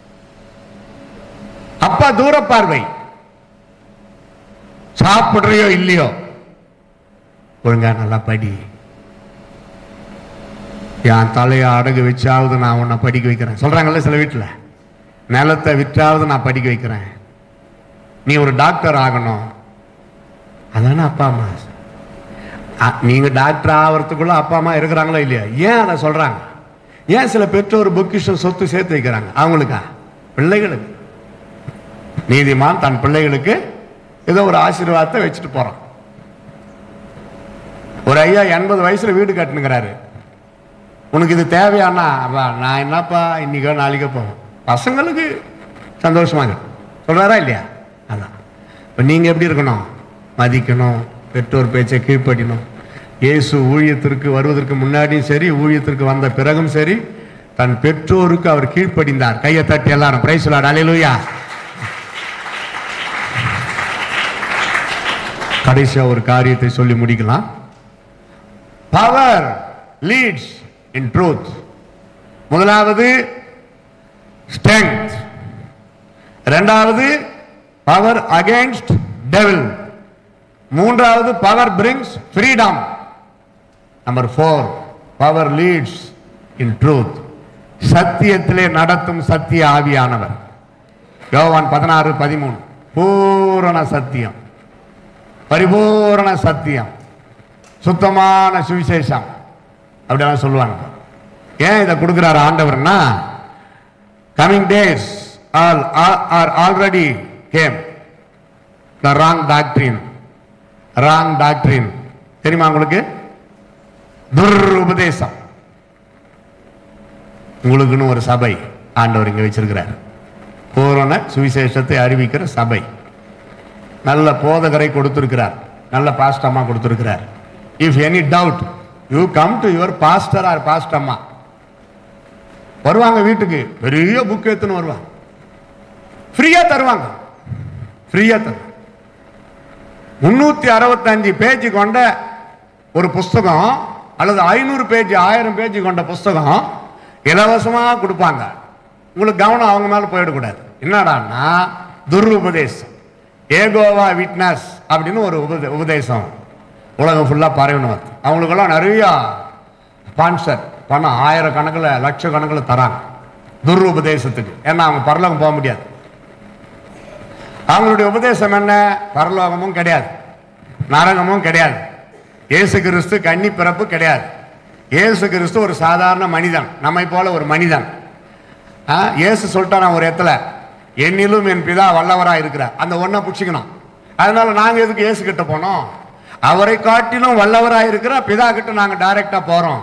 அப்பா தூர பார்வை சாப்பிடுறியோ இல்லையோ ஒழுங்கா நல்லா படி என் தலையை அடகு வச்சாவது நான் உன்னை படிக்க வைக்கிறேன் சொல்றாங்கல்ல சில வீட்டில் நிலத்தை விற்றாவது நான் படிக்க வைக்கிறேன் நீ ஒரு டாக்டர் ஆகணும் அதானே அப்பா அம்மா ஆசை. அ- நீங்க டாக்டர் ஆகிறதுக்குள்ள அப்பா அம்மா இருக்கிறாங்களா இல்லையா ஏன் அதை சொல்றாங்க ஏன் சில பெற்றோர் பொக்கிஷம் சொத்து சேர்த்து வைக்கிறாங்க அவங்களுக்கா பிள்ளைகளுக்கு நீதிமான் தன் பிள்ளைகளுக்கு ஏதோ ஒரு ஆசீர்வாதத்தை வச்சுட்டு போறான் ஒரு ஐயா எண்பது வயசுல வீடு கட்டணுங்கிறாரு உனக்கு இது தேவையானா அப்பா நான் என்னப்பா இன்னைக்கோ நாளைக்கோ போவோம் பசங்களுக்கு சந்தோஷமா இருக்கு சொல்றாரா இல்லையா அதான் இப்போ நீங்க எப்படி இருக்கணும் மதிக்கணும் பெற்றோர் பேச்சை கீழ்ப்படிணும் இயேசு ஊழியத்திற்கு வருவதற்கு முன்னாடியும் சரி ஊழியத்திற்கு வந்த பிறகும் சரி தன் பெற்றோருக்கு அவர் கீழ்ப்படிந்தார் கையை தட்டி எல்லாரும் பிரைஸ் சொல்லார் அலையிலுயா கடைசியா ஒரு காரியத்தை சொல்லி முடிக்கலாம் பவர் லீட்ஸ் இன் ட்ரூத் முதலாவது ஸ்ட்ரெங்க் இரண்டாவது பவர் அகைன்ஸ்ட் டெவில் மூன்றாவது power brings freedom number four power leads in truth சத்தியத்திலே நடத்தும் சத்திய ஆவியானவர் யோவான் பதினாறு பதிமூணு பூரண சத்தியம் பரிபூரண சத்தியம் சுத்தமான சுவிசேஷம் அப்படிலாம் சொல்லுவாங்க ஏன் இதை கொடுக்குறாரு ஆண்டவர்னா coming days all are already came the wrong doctrine wrong doctrine தெரியுமா உங்களுக்கு துர் உபதேசம் உங்களுக்குன்னு ஒரு சபை ஆண்டவர் இங்க வச்சிருக்கிறார் பூரண சுவிசேஷத்தை அறிவிக்கிற சபை நல்ல போதகரை கொடுத்திருக்கிறார் நல்ல பாஸ்டம்மா கொடுத்திருக்கிறார் if any doubt you come to your pastor or பாஸ்டம்மா வருவாங்க வீட்டுக்கு பெரிய புக் எடுத்துன்னு வருவாங்க ஃப்ரீயா தருவாங்க ஃப்ரீயா தருவாங்க முன்னூத்தி அறுபத்தஞ்சு பேஜ் கொண்ட ஒரு புஸ்தகம் அல்லது ஐநூறு பேஜ் ஆயிரம் பேஜ் கொண்ட புஸ்தகம் இலவசமா கொடுப்பாங்க உங்களுக்கு கவனம் அவங்க மேல போயிடக்கூடாது என்னடான்னா துர் உபதேசம் ஏகோவா விட்னஸ் அப்படின்னு ஒரு உபதே உபதேசம் உலகம் ஃபுல்லா பரவணும் வருது அவங்களுக்கெல்லாம் நிறைய ஸ்பான்சர் பணம் ஆயிரக்கணக்கில் லட்சக்கணக்கில் தராங்க துர் உபதேசத்துக்கு ஏன்னா அவங்க பரலோகம் போக முடியாது அவங்களுடைய உபதேசம் என்ன பரலோகமும் கிடையாது நரகமும் கிடையாது இயேசு கிறிஸ்து கன்னி பிறப்பு கிடையாது இயேசு கிறிஸ்து ஒரு சாதாரண மனிதன் நம்மை போல ஒரு மனிதன் ஆ, இயேசு சொல்லிட்டான் ஒரு இடத்துல என்னிலும் என் பிதா வல்லவரா இருக்கிறார் அந்த ஒன்றை பிடிச்சிக்கணும் அதனால நாங்க எதுக்கு இயேசு கிட்ட போனோம் அவரை காட்டிலும் வல்லவரா இருக்கிற பிதா கிட்ட நாங்க டைரக்டா போறோம்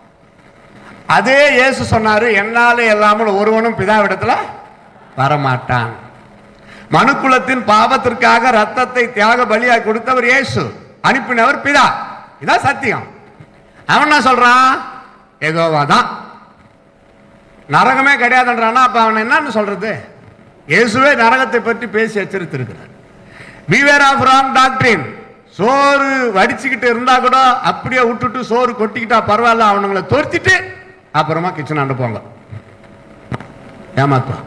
அதே இயேசு சொன்னாரு என்னால இல்லாமல் ஒருவனும் பிதாவிடத்துல வரமாட்டான் மனுக்குலத்தின் பாவத்திற்காக ரத்தத்தை தியாக பலியாக கொடுத்தவர் இயேசு அனுப்பினவர் பிதா இதான் சத்தியம் அவன் என்ன சொல்றான் ஏகோவா தான் நரகமே கிடையாதுன்றானா அப்ப அவன் என்னன்னு சொல்றது இயேசுவே நரகத்தை பற்றி பேசி எச்சரித்திருக்கிறார் பிவேர் ஆஃப் ராங் டாக்டரின் சோறு வடிச்சுக்கிட்டு இருந்தா கூட அப்படியே விட்டுட்டு சோறு கொட்டிக்கிட்டா பரவாயில்ல அவனுங்களை தோர்த்திட்டு அப்புறமா கிச்சன் அனுப்புவாங்க ஏமாத்துவான்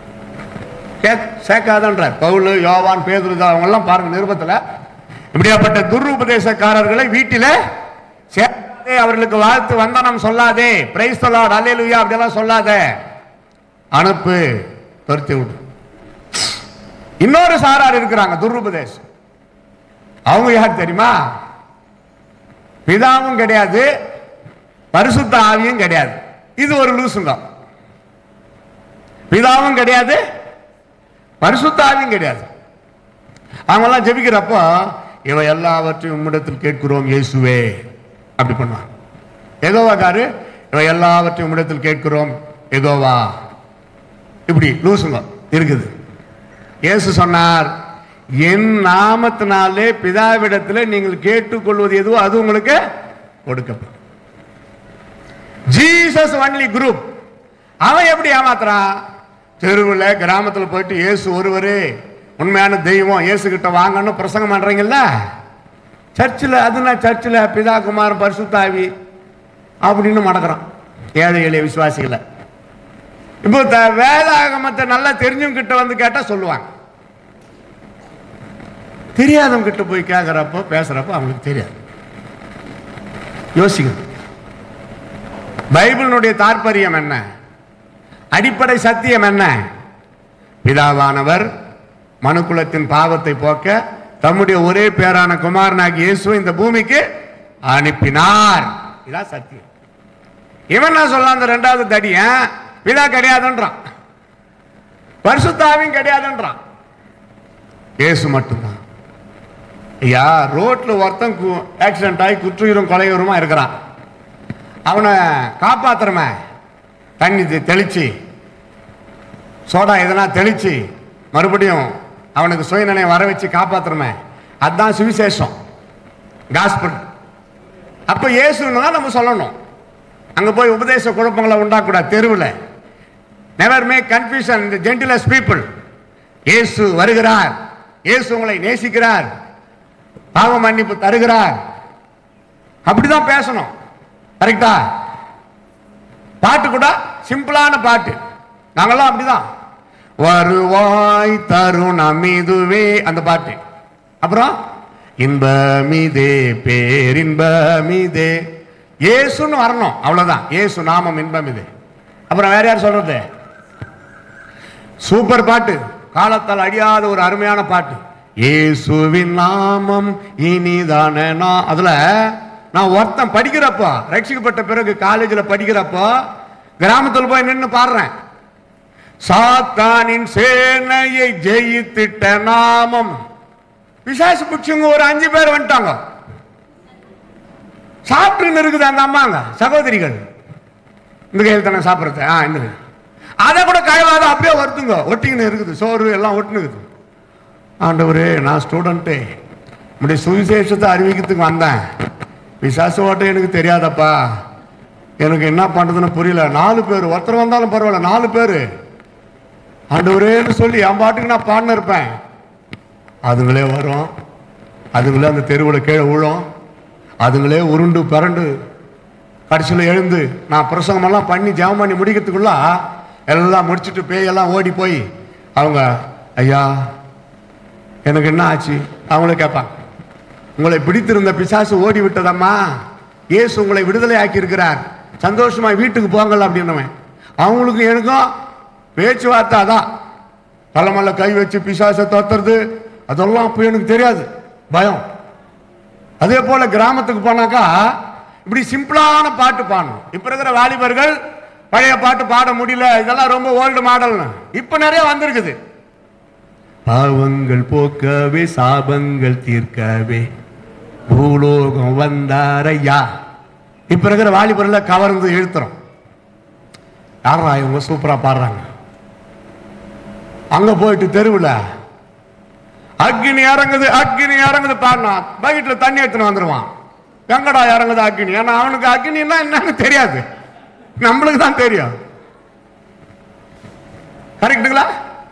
கேக்- சேர்க்காதன்றார் பவுல் யோவான் பேதுருதா அவங்க எல்லாம் பாருங்க நிருபத்துல இப்படியாப்பட்ட துருபதேசக்காரர்களை வீட்டிலே சேர்க்காதே அவர்களுக்கு வாழ்த்து வந்தனம் சொல்லாதே பிரைஸ் சொல்லாட் அல்லேலுயா அப்படியெல்லாம் சொல்லாதே அனுப்பு துரத்தி விடு இன்னொரு சாரார் இருக்கிறாங்க துருபதேசம் அவங்க யார் தெரியுமா பிதாவும் கிடையாது பரிசுத்த ஆவியும் கிடையாது இது ஒரு லூசுங்க பிதாவும் கிடையாது பரிசுத்தாவியும் கிடையாது அவங்கெல்லாம் ஜெபிக்கிறப்போ இவ எல்லாவற்றையும் உம்மிடத்தில் கேட்கிறோம் இயேசுவே அப்படி பண்ணுவாங்க எகோவாக்காரு இவ எல்லாவற்றையும் உம்மிடத்தில் கேட்கிறோம் எகோவா இப்படி லூசுங்க இருக்குது இயேசு சொன்னார் என் நாமத்தினாலே பிதாவிடத்தில் நீங்கள் கேட்டுக்கொள்வது எதுவோ அது உங்களுக்கு கொடுக்கப்படும் ஜீசஸ் ஒன்லி குரூப் அவன் எப்படி ஏமாத்துறான் தெருவில் கிராமத்தில் போயிட்டு இயேசு ஒருவரே உண்மையான தெய்வம் இயேசு கிட்ட வாங்கன்னு பிரசங்கம் பண்றீங்கல்ல சர்ச்சில் அதுனா சர்ச்சில் பிதா குமாரன் பரிசுத்தாவி அப்படின்னு மடக்கிறான் ஏழை எளிய விசுவாசிகளை இப்போ த- வேதாகமத்தை நல்லா தெரிஞ்சவங்க கிட்ட வந்து கேட்டா சொல்லுவாங்க தெரியாதவங்க கிட்ட போய் கேட்குறப்போ பேசுறப்போ அவங்களுக்கு தெரியாது யோசிக்கணும் பைபிளினுடைய தாற்பயம் என்ன அடிப்படை சத்தியம் என்ன பிதாவானவர் மனுக்குலத்தின் பாவத்தை போக்க தம்முடைய ஒரே பேரான குமாரனாகிய இயேசுவை இந்த பூமிக்கு அனுப்பினார் இதான் சத்தியம் இவன் என்ன சொல்லலாம் அந்த ரெண்டாவது தடியன் பிதா கிடையாதுன்றான் பரிசுத்தாவியும் கிடையாதுன்றான் இயேசு மட்டும்தான் ஐயா ரோட்ல ஒருத்தன் ஆக்சிடென்ட் ஆகி குற்றுயிரும் கொலையுறமா இருக்கிறான் அவனை காப்பாத்துறமே தண்ணி தெ- தெளிச்சு சோடா எதனா தெளிச்சு மறுபடியும் அவனுக்கு சுயநிலையை வர வச்சு காப்பாத்துறமே அதுதான் சுவிசேஷம் காஸ்பிள் அப்ப இயேசுன்னு தான் நம்ம சொல்லணும் அங்க போய் உபதேச குழப்பங்களை உண்டாக்கூடாது தெருவில் நெவர் மேக் கன்ஃபியூஷன் இந்த ஜென்டிலஸ் பீப்புள் இயேசு வருகிறார் இயேசு உங்களை நேசிக்கிறார் பாவ மன்னிப்பு தருகிறார் அப்படிதான் பேசணும் கரெக்டா பாட்டு கூட சிம்பிளான பாட்டு நாங்கெல்லாம் அப்படிதான் வருவாய் தருணம் இதுவே அந்த பாட்டு அப்புறம் இன்பமிதே பேரின்பமிதே இயேசுன்னு வரணும் அவ்வளவுதான் இயேசு நாமம் இன்பமிதே அப்புறம் வேற யார் சொல்றது சூப்பர் பாட்டு காலத்தால் அழியாத ஒரு அருமையான பாட்டு இயேசுவின் நாமம் இனிதான நா- அதுல நான் ஒருத்தன் படிக்கிறப்போ ரட்சிக்கப்பட்ட பிறகு காலேஜில் படிக்கிறப்போ கிராமத்தில் போய் நின்று பாடுறேன் சாத்தானின் சேனையை ஜெயித்திட்ட நாமம் பிசாசு பிடிச்சவங்க ஒரு அஞ்சு பேர் வந்துட்டாங்க சாப்பிட்டுன்னு இருக்குது அந்த அம்மாங்க சகோதரிகள் இந்த கையில் தானே சாப்பிட்றது ஆ இந்த கையில். அதை கூட கழுவாத அப்படியே வருதுங்க ஒட்டிக்கின்னு இருக்குது சோறு எல்லாம் ஒட்டுனுக்குது ஆண்டவரே நான் ஸ்டூடெண்ட்டு இப்படி சுவிசேஷத்தை அறிவிக்கிறதுக்கு வந்தேன் பிசாசு ஓட்டம் எனக்கு தெரியாதப்பா எனக்கு என்ன பண்ணுறதுன்னு புரியல நாலு பேர் ஒருத்தர் வந்தாலும் பரவாயில்ல நாலு பேர் ஆண்டவரேன்னு சொல்லி என் பாட்டுக்கு நான் பாடினு இருப்பேன் அதுங்களே வரும் அதுங்களே அந்த தெருவில் கீழே விழும் அதுங்களே உருண்டு பிறண்டு கடைசியில் எழுந்து நான் பிரசங்கமெல்லாம் பண்ணி ஜெபம் பண்ணி முடிக்கிறதுக்குள்ள எல்லாம் முடிச்சுட்டு பேயெல்லாம் ஓடி போய் அவங்க ஐயா எனக்கு என்ன ஆச்சு அவங்களே கேட்பாங்க உங்களை பிடித்திருந்த பிசாசு ஓடி விட்டதம்மா இயேசு உங்களை விடுதலை ஆக்கியிருக்கிறார் சந்தோஷமா வீட்டுக்கு போங்கள் அப்படின்னவன் அவங்களுக்கு எனக்கும் பேச்சுவார்த்தை அதான் தலைமல்ல கை வச்சு பிசாசை தோத்துறது அதெல்லாம் அப்போ எனக்கு தெரியாது பயம் அதே போல கிராமத்துக்கு போனாக்கா இப்படி சிம்பிளான பாட்டு பாடணும் இப்ப இருக்கிற வாலிபர்கள் பழைய பாட்டு பாட முடியல இதெல்லாம் ரொம்ப ஓல்டு மாடல்னு இப்ப நிறைய வந்திருக்குது பாவங்கள் போக்கவே சாபங்கள் தீர்க்கவே பூலோகம் வந்தாரையா இப்ப இருக்கிற வாலிபர்ல கவர்ந்து இழுத்துறோம் யாரா இவங்க சூப்பரா பாடுறாங்க அங்க போயிட்டு தெருவுல அக்னி இறங்குது அக்னி இறங்குது பாடினா பக்கெட்ல தண்ணி எடுத்துன்னு வந்துருவான் எங்கடா இறங்குது அக்னி ஏன்னா அவனுக்கு அக்னின்னா என்னன்னு தெரியாது நம்மளுக்கு தான் தெரியும் கரெக்டுங்களா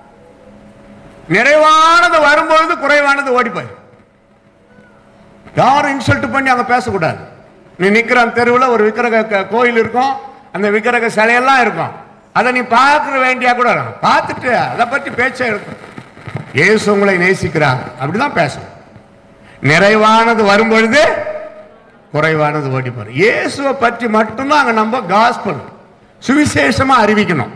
நிறைவானது வரும்பொழுது குறைவானது ஓடி போய் யாரும் இன்சல்ட் பண்ணி அங்க பேசக்கூடாது நீ நிக்கிற அந்த தெருவில் ஒரு விக்கிரக க- கோயில் இருக்கும் அந்த விக்கிரக சிலையெல்லாம் இருக்கும் அதை நீ பார்க்க வேண்டியா கூட இருக்கும். பார்த்துட்டு அதை பற்றி பேச்சே இருக்கும் இயேசு உங்களை நேசிக்கிறார் அப்படிதான் பேசணும் நிறைவானது வரும்பொழுது குறைவானது ஓடி போற இயேசுவை பற்றி மட்டும்தான் அங்க நம்ம காஸ்பல் சுவிசேஷமா அறிவிக்கணும்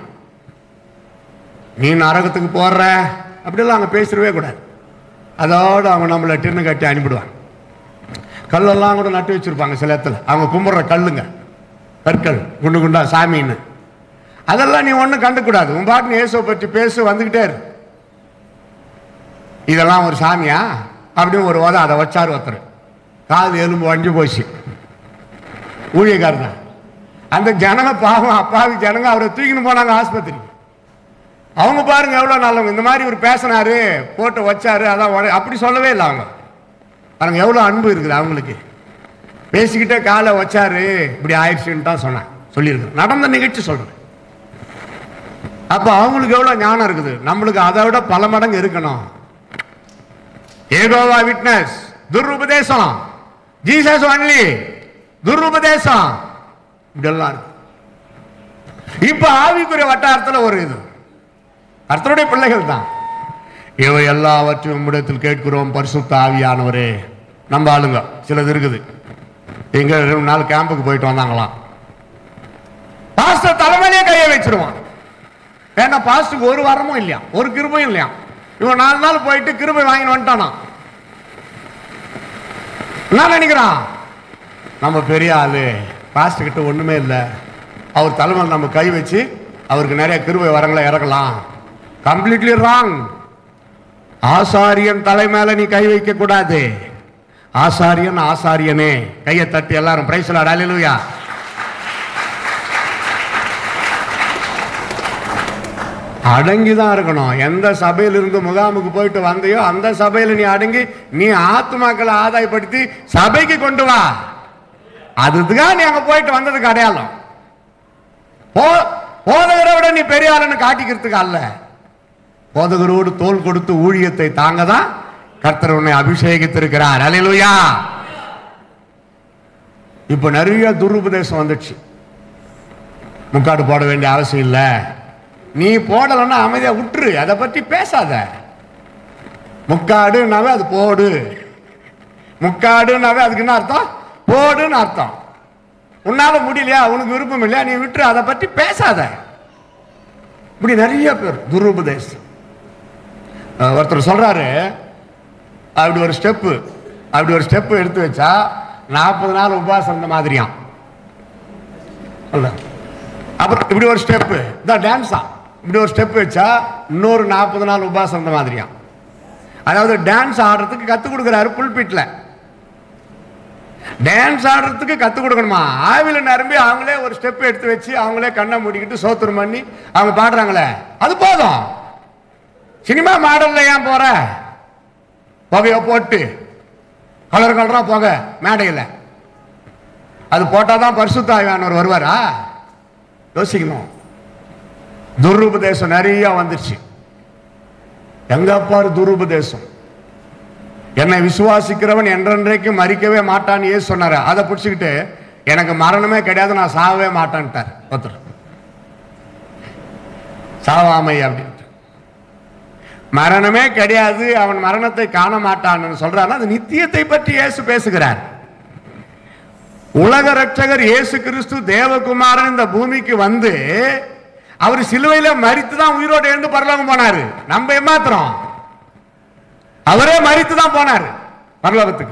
நீ நரகத்துக்கு போடுற அப்படிலாம் அங்க பேசிடவே கூடாது அதோட அவங்க நம்மளை டின்னு கட்டி அனுப்பிடுவாங்க கல்லெல்லாம் கூட நட்டு வச்சிருப்பாங்க சில இடத்துல அவங்க கும்பிடுற கல்லுங்க கற்கள் குண்டு குண்டா சாமின்னு அதெல்லாம் நீ ஒன்றும் கண்டுக்கூடாது உன் பாட்டு இயேசுவை பற்றி பேசு வந்துக்கிட்டே இரு இதெல்லாம் ஒரு சாமியா அப்படின்னு ஒரு உதம் அதை வச்சார் ஒருத்தர் காது எலும்பு வஞ்சி போச்சு ஊழியக்காரர் தான் அந்த ஜனங்க பாவம் அப்பாவி ஜனங்க அவரை தூக்கின்னு போனாங்க ஆஸ்பத்திரி அவங்க பாருங்க எவ்வளவு நல்லவங்க இந்த மாதிரி இவர் பேசினாரு போட்டு வச்சாரு அதான் உடனே- அப்படி சொல்லவே இல்லை அவங்க பாருங்க எவ்வளவு அன்பு இருக்குது அவங்களுக்கு பேசிக்கிட்டே காலை வச்சாரு இப்படி ஆயிடுச்சுன்னு தான் சொன்னேன் சொல்லியிருக்கு நடந்த நிகழ்ச்சி சொல்றேன் அப்ப அவங்களுக்கு எவ்வளவு ஞானம் இருக்குது நம்மளுக்கு அதை விட பல மடங்கு இருக்கணும் ஏகோவா விட்னஸ் துருபதேசம் ஜீசஸ் ஒன்லி துருபதேசம் இதெல்லாம் இருக்கு இப்ப ஆவிக்குரிய வட்டாரத்துல ஒரு இது கர்த்தருடைய பிள்ளைகள் தான் இவை எல்லாவற்றையும் உம்மிடத்தில் கேட்கிறோம் பரிசுத்த ஆவியானவரே நம்ம ஆளுங்க சிலது இருக்குது எங்க ரெண்டு நாள் கேம்புக்கு போயிட்டு வந்தாங்களாம் பாஸ்டர் தலைமையிலே கையை வச்சிருவான் ஏன்னா பாஸ்டருக்கு ஒரு வாரமும் இல்லையா ஒரு கிருபையும் இல்லையா இவன் நாலு நாள் போயிட்டு கிருபை வாங்கின்னு வந்துட்டானா என்ன நினைக்கிறான் நம்ம பெரிய ஆளு பாஸ்டர் கிட்ட ஒண்ணுமே இல்லை அவர் தலைமையில் நம்ம கை வச்சு அவருக்கு நிறைய கிருபை வரங்களை இறக்கலாம் கம்ப்ளீட்லி ராங் ஆசாரியன் தலை மேல நீ கை வைக்க கூடாது ஆசாரியன் ஆசாரியனே கையை தட்டி எல்லாரும் பிரைஸ்லாட் அலிலுயா அடங்கி தான் இருக்கணும் எந்த சபையிலிருந்து முகாமுக்கு போயிட்டு வந்தையோ அந்த சபையில நீ அடங்கி நீ ஆத்துமாக்களை ஆதாயப்படுத்தி சபைக்கு கொண்டு வா அதுதான் நீ அங்க போயிட்டு வந்ததுக்கு அடையாளம் போ போதகரை விட நீ பெரிய ஆளுன்னு காட்டிக்கிறதுக்கு அல்ல போதகரோடு தோல் கொடுத்து ஊழியத்தை தாங்க தான் கர்த்தர் உன்னை அபிஷேகித்திருக்கிறார் அலையிலுயா இப்ப நிறைய துருபதேசம் வந்துச்சு முக்காடு போட வேண்டிய அவசியம் இல்லை நீ போடலைன்னா அமைதியா விட்டுரு அதை பற்றி பேசாத முக்காடுனாவே அது போடு முக்காடுனாவே அதுக்கு என்ன அர்த்தம் போடுன்னு அர்த்தம் உன்னால முடியலையா உனக்கு விருப்பம் இல்லையா நீ விட்டுரு அதை பற்றி பேசாத இப்படி நிறைய பேர் துருபதேசம் அஹ் ஒருத்தர் சொல்றாரு அப்படி ஒரு ஸ்டெப்பு அப்படி ஒரு ஸ்டெப்பு எடுத்து வச்சா நாற்பது நாள் உபவாசம் இருந்த மாதிரியாம் சொல்ல அப்புறம் இப்படி ஒரு ஸ்டெப்பு இதான் டான்ஸா இப்படி ஒரு ஸ்டெப் வச்சா இன்னொரு நாற்பது நாள் உபவாசம் இருந்த மாதிரியாம் அதாவது டான்ஸ் ஆடுறதுக்கு கற்றுக் கொடுக்குறாரு புல்பிட்டில் டான்ஸ் ஆடுறதுக்கு கற்றுக் கொடுக்கணுமா ஆவில நிரம்பி அவங்களே ஒரு ஸ்டெப் எடுத்து வச்சு அவங்களே கண்ணை மூடிக்கிட்டு சோத்திரம் பண்ணி அவங்க பாடுறாங்களே அது போதும் சினிமா மாடல்ல ஏன் போற புகைய போட்டு கலர் கலரா போக மேடையில் அது போட்டாதான் பரிசுத்த ஆவியானவர் வருவாரா யோசிக்கணும் துருபதேசம் நிறைய வந்துருச்சு எங்க பாரு துருபதேசம் என்னை விசுவாசிக்கிறவன் என்றென்றைக்கும் மறிக்கவே மாட்டான்னு ஏசு சொன்னாரு அதை பிடிச்சிக்கிட்டு எனக்கு மரணமே கிடையாது நான் சாகவே மாட்டான்ட்டார் ஒருத்தர் சாவாமை அப்படின்ட்டு மரணமே கிடையாது அவன் மரணத்தை காண மாட்டான்னு சொல்றாரு அது நித்தியத்தை பற்றி இயேசு பேசுகிறார் உலக ரட்சகர் இயேசு கிறிஸ்து தேவகுமாரன் இந்த பூமிக்கு வந்து அவர் சிலுவையில மரித்து தான் உயிரோடு எழுந்து பரலோகம் போனாரு நம்ம ஏமாத்திரம் அவரே மரித்து தான் போனார் பரலோகத்துக்கு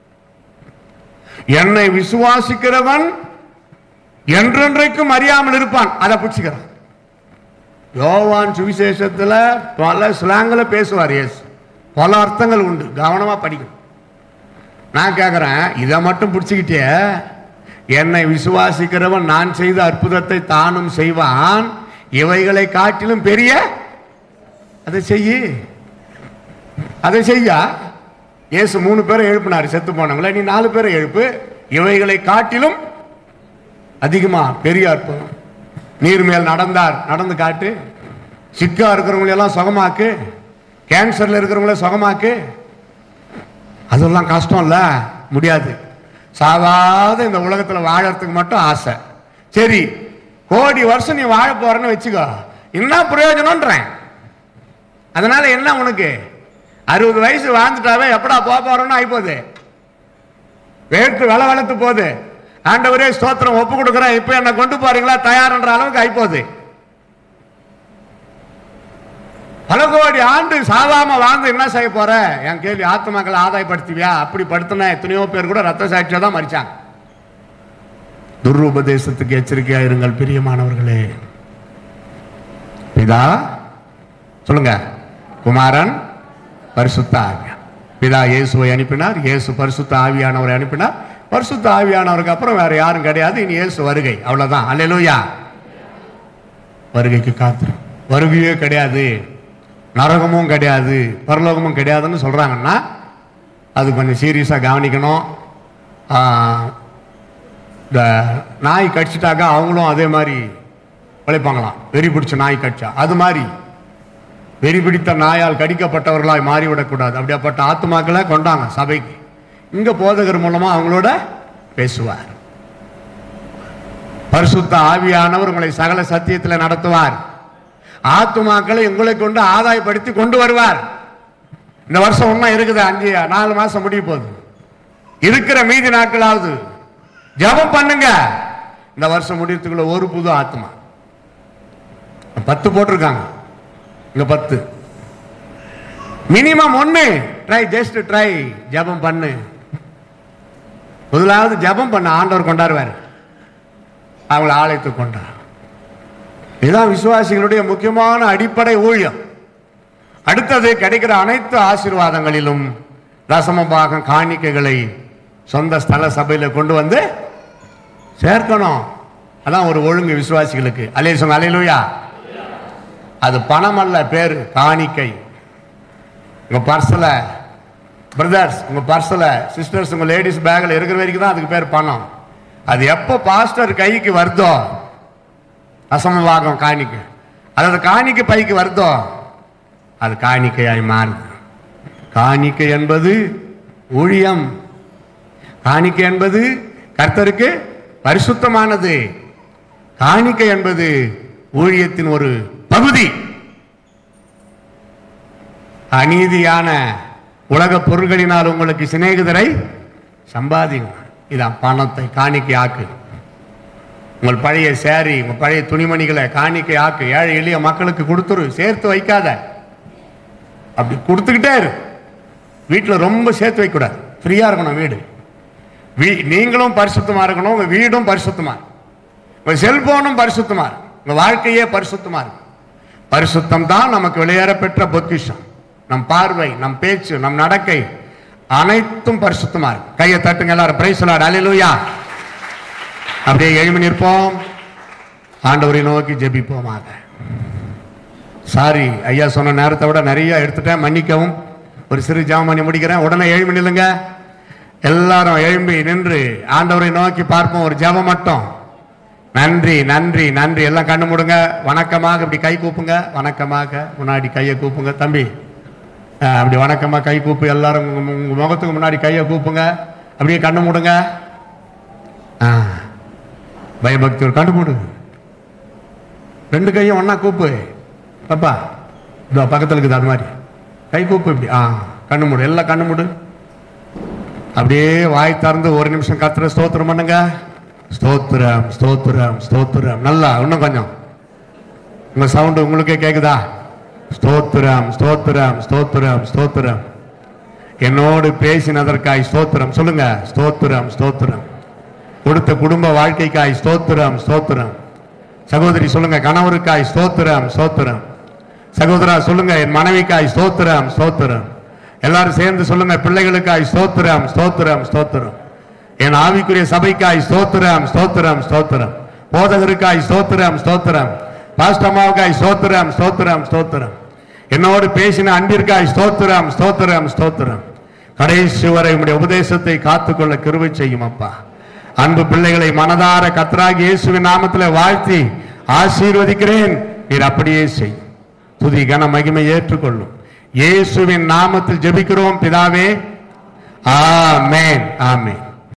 என்னை விசுவாசிக்கிறவன் என்றென்றைக்கும் அறியாமல் இருப்பான் அதை பிடிச்சுக்கிறான் யோவான் சுவிசேஷத்துல பல ஸ்லாங்கில் பேசுவார் இயேசு பல அர்த்தங்கள் உண்டு கவனமா படிக்கணும் நான் கேட்குறேன் இதை மட்டும் பிடிச்சிக்கிட்டே என்னை விசுவாசிக்கிறவன் நான் செய்த அற்புதத்தை தானும் செய்வான் இவைகளை காட்டிலும் பெரிய அதை செய்யி அதை செய்யா இயேசு மூணு பேரை எழுப்பினார் செத்து போனவங்கள நீ நாலு பேரை எழுப்பு இவைகளை காட்டிலும் அதிகமா பெரிய அற்புதம் நீர் மேல் நடந்தார் நடந்து காட்டு சிக்கா இருக்கிறவங்களை எல்லாம் சுகமாக்கு கேன்சர்ல இருக்கிறவங்கள சுகமாக்கு அதெல்லாம் கஷ்டம் இல்ல முடியாது சாவாத இந்த உலகத்துல வாழறதுக்கு மட்டும் ஆசை சரி கோடி வருஷம் நீ வாழ போறன்னு வச்சுக்கோ என்ன பிரயோஜனம்ன்றேன் அதனால என்ன உனக்கு அறுபது வயசு வாழ்ந்துட்டாவே எப்படா போக போறோம்னு ஆயிப்போகுது வேர்த்து வெள வெளத்து போகுது ஆண்டவரே ஸ்தோத்திரம் ஒப்பு கொடுக்குறேன் இப்போ என்ன கொண்டு போறீங்களா தயார்ன்ற அளவுக்கு ஆயிப்போகுது பல கோடி ஆண்டு சாவாம வாழ்ந்து என்ன செய்ய போற என் கேள்வி ஆத்மாக்களை ஆதாயப்படுத்துவியா அப்படி படுத்தினா எத்தனையோ பேர் கூட ரத்த சாட்சியா தான் மறிச்சாங்க துர்ருபதேசத்துக்கு எச்சரிக்கையா இருங்கள் பிரியமானவர்களே பிதா சொல்லுங்க குமாரன் பரிசுத்த ஆவியான் பிதா இயேசுவை அனுப்பினார் இயேசு பரிசுத்த ஆவியானவரை அனுப்பினார் பரிசுத்த ஆவியானவருக்கு அப்புறம் வேற யாரும் கிடையாது இனி இயேசு வருகை அவ்வளவுதான் அல்லேலூயா வருகைக்கு காத்திரு வருகையே கிடையாது நரகமும் கிடையாது பரலோகமும் கிடையாதுன்னு சொல்றாங்கன்னா அது கொஞ்சம் சீரியஸாக கவனிக்கணும் ஆஹ், இந்த நாய் கடிச்சிட்டாக்கா அவங்களும் அதே மாதிரி உழைப்பாங்களாம் வெறி பிடிச்ச நாய் கடிச்சா அது மாதிரி வெறி பிடித்த நாயால் கடிக்கப்பட்டவர்களாய் மாறிவிடக்கூடாது அப்படியாப்பட்ட ஆத்துமாக்களை கொண்டாங்க சபைக்கு இங்க போதகர் மூலமா அவங்களோட பேசுவார் பரிசுத்த ஆவியானவர் உங்களை சகல சத்தியத்தில் நடத்துவார் ஆத்துமாக்களை உங்களை கொண்டு ஆதாயப்படுத்தி கொண்டு வருவார் இந்த வருஷம் ஒன்றும் இருக்குது அஞ்சு நாலு மாசம் முடிய போகுது இருக்கிற மீதி நாட்களாவது ஜெபம் பண்ணுங்க இந்த வருஷம் முடியறதுக்குள்ள ஒரு புது ஆத்மா பத்து போட்டிருக்காங்க இங்க பத்து மினிமம் ஒன்னு ட்ரை ஜஸ்ட் ட்ரை ஜெபம் பண்ணு முதலாவது ஜெபம் பண்ண ஆண்டவர் கொண்டாடுவார் அவங்கள ஆலயத்துக்கு கொண்டார் இதுதான் விசுவாசிகளுடைய முக்கியமான அடிப்படை ஊழியம் அடுத்தது கிடைக்கிற அனைத்து ஆசீர்வாதங்களிலும் தசம பாகம் காணிக்கைகளை சொந்த ஸ்தல சபையில கொண்டு வந்து சேர்க்கணும் அதான் ஒரு ஒழுங்கு விசுவாசிகளுக்கு அலே சொங்க அலையிலுயா அது பணம் அல்ல பேரு காணிக்கை உங்க பர்ஸ்ல பிரதர்ஸ் உங்க பர்ஸ்ல சிஸ்டர்ஸ் உங்க லேடிஸ் பேக்ல இருக்கிற வரைக்கும் தான் அதுக்கு பேர் பணம் அது எப்போ பாஸ்டர் கைக்கு வருதோ அசமபாகம் காணிக்கை அதாவது காணிக்கை பைக்கு வருதோ அது காணிக்கையாய் மாறுது காணிக்கை என்பது ஊழியம் காணிக்கை என்பது கர்த்தருக்கு பரிசுத்தமானது காணிக்கை என்பது ஊழியத்தின் ஒரு பகுதி அநீதியான உலக பொருள்களினால் உங்களுக்கு சிநேகிதரை சம்பாதிங்க இதான் பணத்தை காணிக்கை ஆக்கு உங்கள் பழைய சேரி உங்கள் பழைய துணிமணிகளை காணிக்கை ஆக்கு ஏழை எளிய மக்களுக்கு கொடுத்துரு சேர்த்து வைக்காத அப்படி கொடுத்துக்கிட்டே இரு வீட்டில் ரொம்ப சேர்த்து வைக்கக்கூடாது ஃப்ரீயாக இருக்கணும் வீடு வீ நீங்களும் பரிசுத்தமாக இருக்கணும் உங்கள் வீடும் பரிசுத்தமாக இருக்கணும். உங்கள் செல்போனும் பரிசுத்தமாக இருக்கும் உங்கள் வாழ்க்கையே பரிசுத்தமாக இருக்கும் பரிசுத்தம் தான் நமக்கு வெளியேற பெற்ற பொக்கிஷம் நம் பார்வை நம் பேச்சு நம் நடக்கை அனைத்தும் பரிசுத்தமாக இருக்கும் கையை தட்டுங்க எல்லாரும் பிரைஸ் சொல்லார் அலையிலுயா அப்படியே எழுமி நிற்போம் ஆண்டவரை நோக்கி ஜெபிப்போமாக சாரி ஐயா சொன்ன நேரத்தை விட நிறைய எடுத்துட்டேன் மன்னிக்கவும் ஒரு சிறு ஜாமம் பண்ணி முடிக்கிறேன் உடனே எழும்பி நில்லுங்க எல்லாரும் எழும்பி நின்று ஆண்டவரை நோக்கி பார்ப்போம் ஒரு ஜெபம் மட்டும் நன்றி நன்றி நன்றி எல்லாம் கண்ணு மூடுங்க வணக்கமாக இப்படி கை கூப்புங்க வணக்கமாக முன்னாடி கையை கூப்புங்க தம்பி ஆ, அப்படி வணக்கமாக கை கூப்பு எல்லாரும் உங்க உங்க முகத்துக்கு முன்னாடி கையை கூப்புங்க அப்படியே கண்ணு மூடுங்க ஆ பயபக்தி ஒரு கண்ணு மூடு ரெண்டு கையும் ஒண்ணா கூப்பு பாப்பா இதோ பக்கத்தில் இருக்குது அது மாதிரி கை கூப்பு இப்படி ஆ கண்ணு மூடு எல்லாம் கண்ணு மூடு அப்படியே வாய் திறந்து ஒரு நிமிஷம் கத்துற ஸ்தோத்திரம் பண்ணுங்க ஸ்தோத்திரம் ஸ்தோத்திரம் ஸ்தோத்திரம் நல்லா இன்னும் கொஞ்சம் உங்க சவுண்டு உங்களுக்கே கேக்குதா ஸ்தோத்திரம் ஸ்தோத்திரம் ஸ்தோத்திரம் ஸ்தோத்திரம் என்னோடு பேசினதற்காய் ஸ்தோத்திரம் சொல்லுங்க ஸ்தோத்திரம் ஸ்தோத்திரம் கொடுத்த குடும்ப வாழ்க்கைக்காய் ஸ்தோத்திரம் ஸ்தோத்திரம் சகோதரி சொல்லுங்க கணவருக்காய் ஸ்தோத்திரம் ஸ்தோத்திரம் சகோதரா சொல்லுங்க என் மனைவிக்காய் ஸ்தோத்திரம் ஸ்தோத்திரம் எல்லாரும் சேர்ந்து சொல்லுங்க பிள்ளைகளுக்காய் ஸ்தோத்திரம் ஸ்தோத்திரம் ஸ்தோத்திரம் என் ஆவிக்குரிய சபைக்காய் ஸ்தோத்திரம் ஸ்தோத்திரம் ஸ்தோத்திரம் போதகருக்காய் ஸ்தோத்திரம் ஸ்தோத்திரம் பாஸ்டமாவுக்காய் ஸ்தோத்திரம் ஸ்தோத்திரம் ஸ்தோத்திரம் என்னோடு பேசின அன்பிற்காய் ஸ்தோத்திரம் ஸ்தோத்திரம் ஸ்தோத்திரம் கடைசி வரை உம்முடைய உபதேசத்தை காத்துக்கொள்ள கிருபை செய்யும் அப்பா அன்பு பிள்ளைகளை மனதார கத்ராகி இயேசுவின் நாமத்தில் வாழ்த்தி ஆசீர்வதிக்கிறேன் நீர் அப்படியே செய் துதி கன மகிமை ஏற்றுக்கொள்ளும் இயேசுவின் நாமத்தில் ஜெபிக்கிறோம் பிதாவே ஆமென் ஆமென்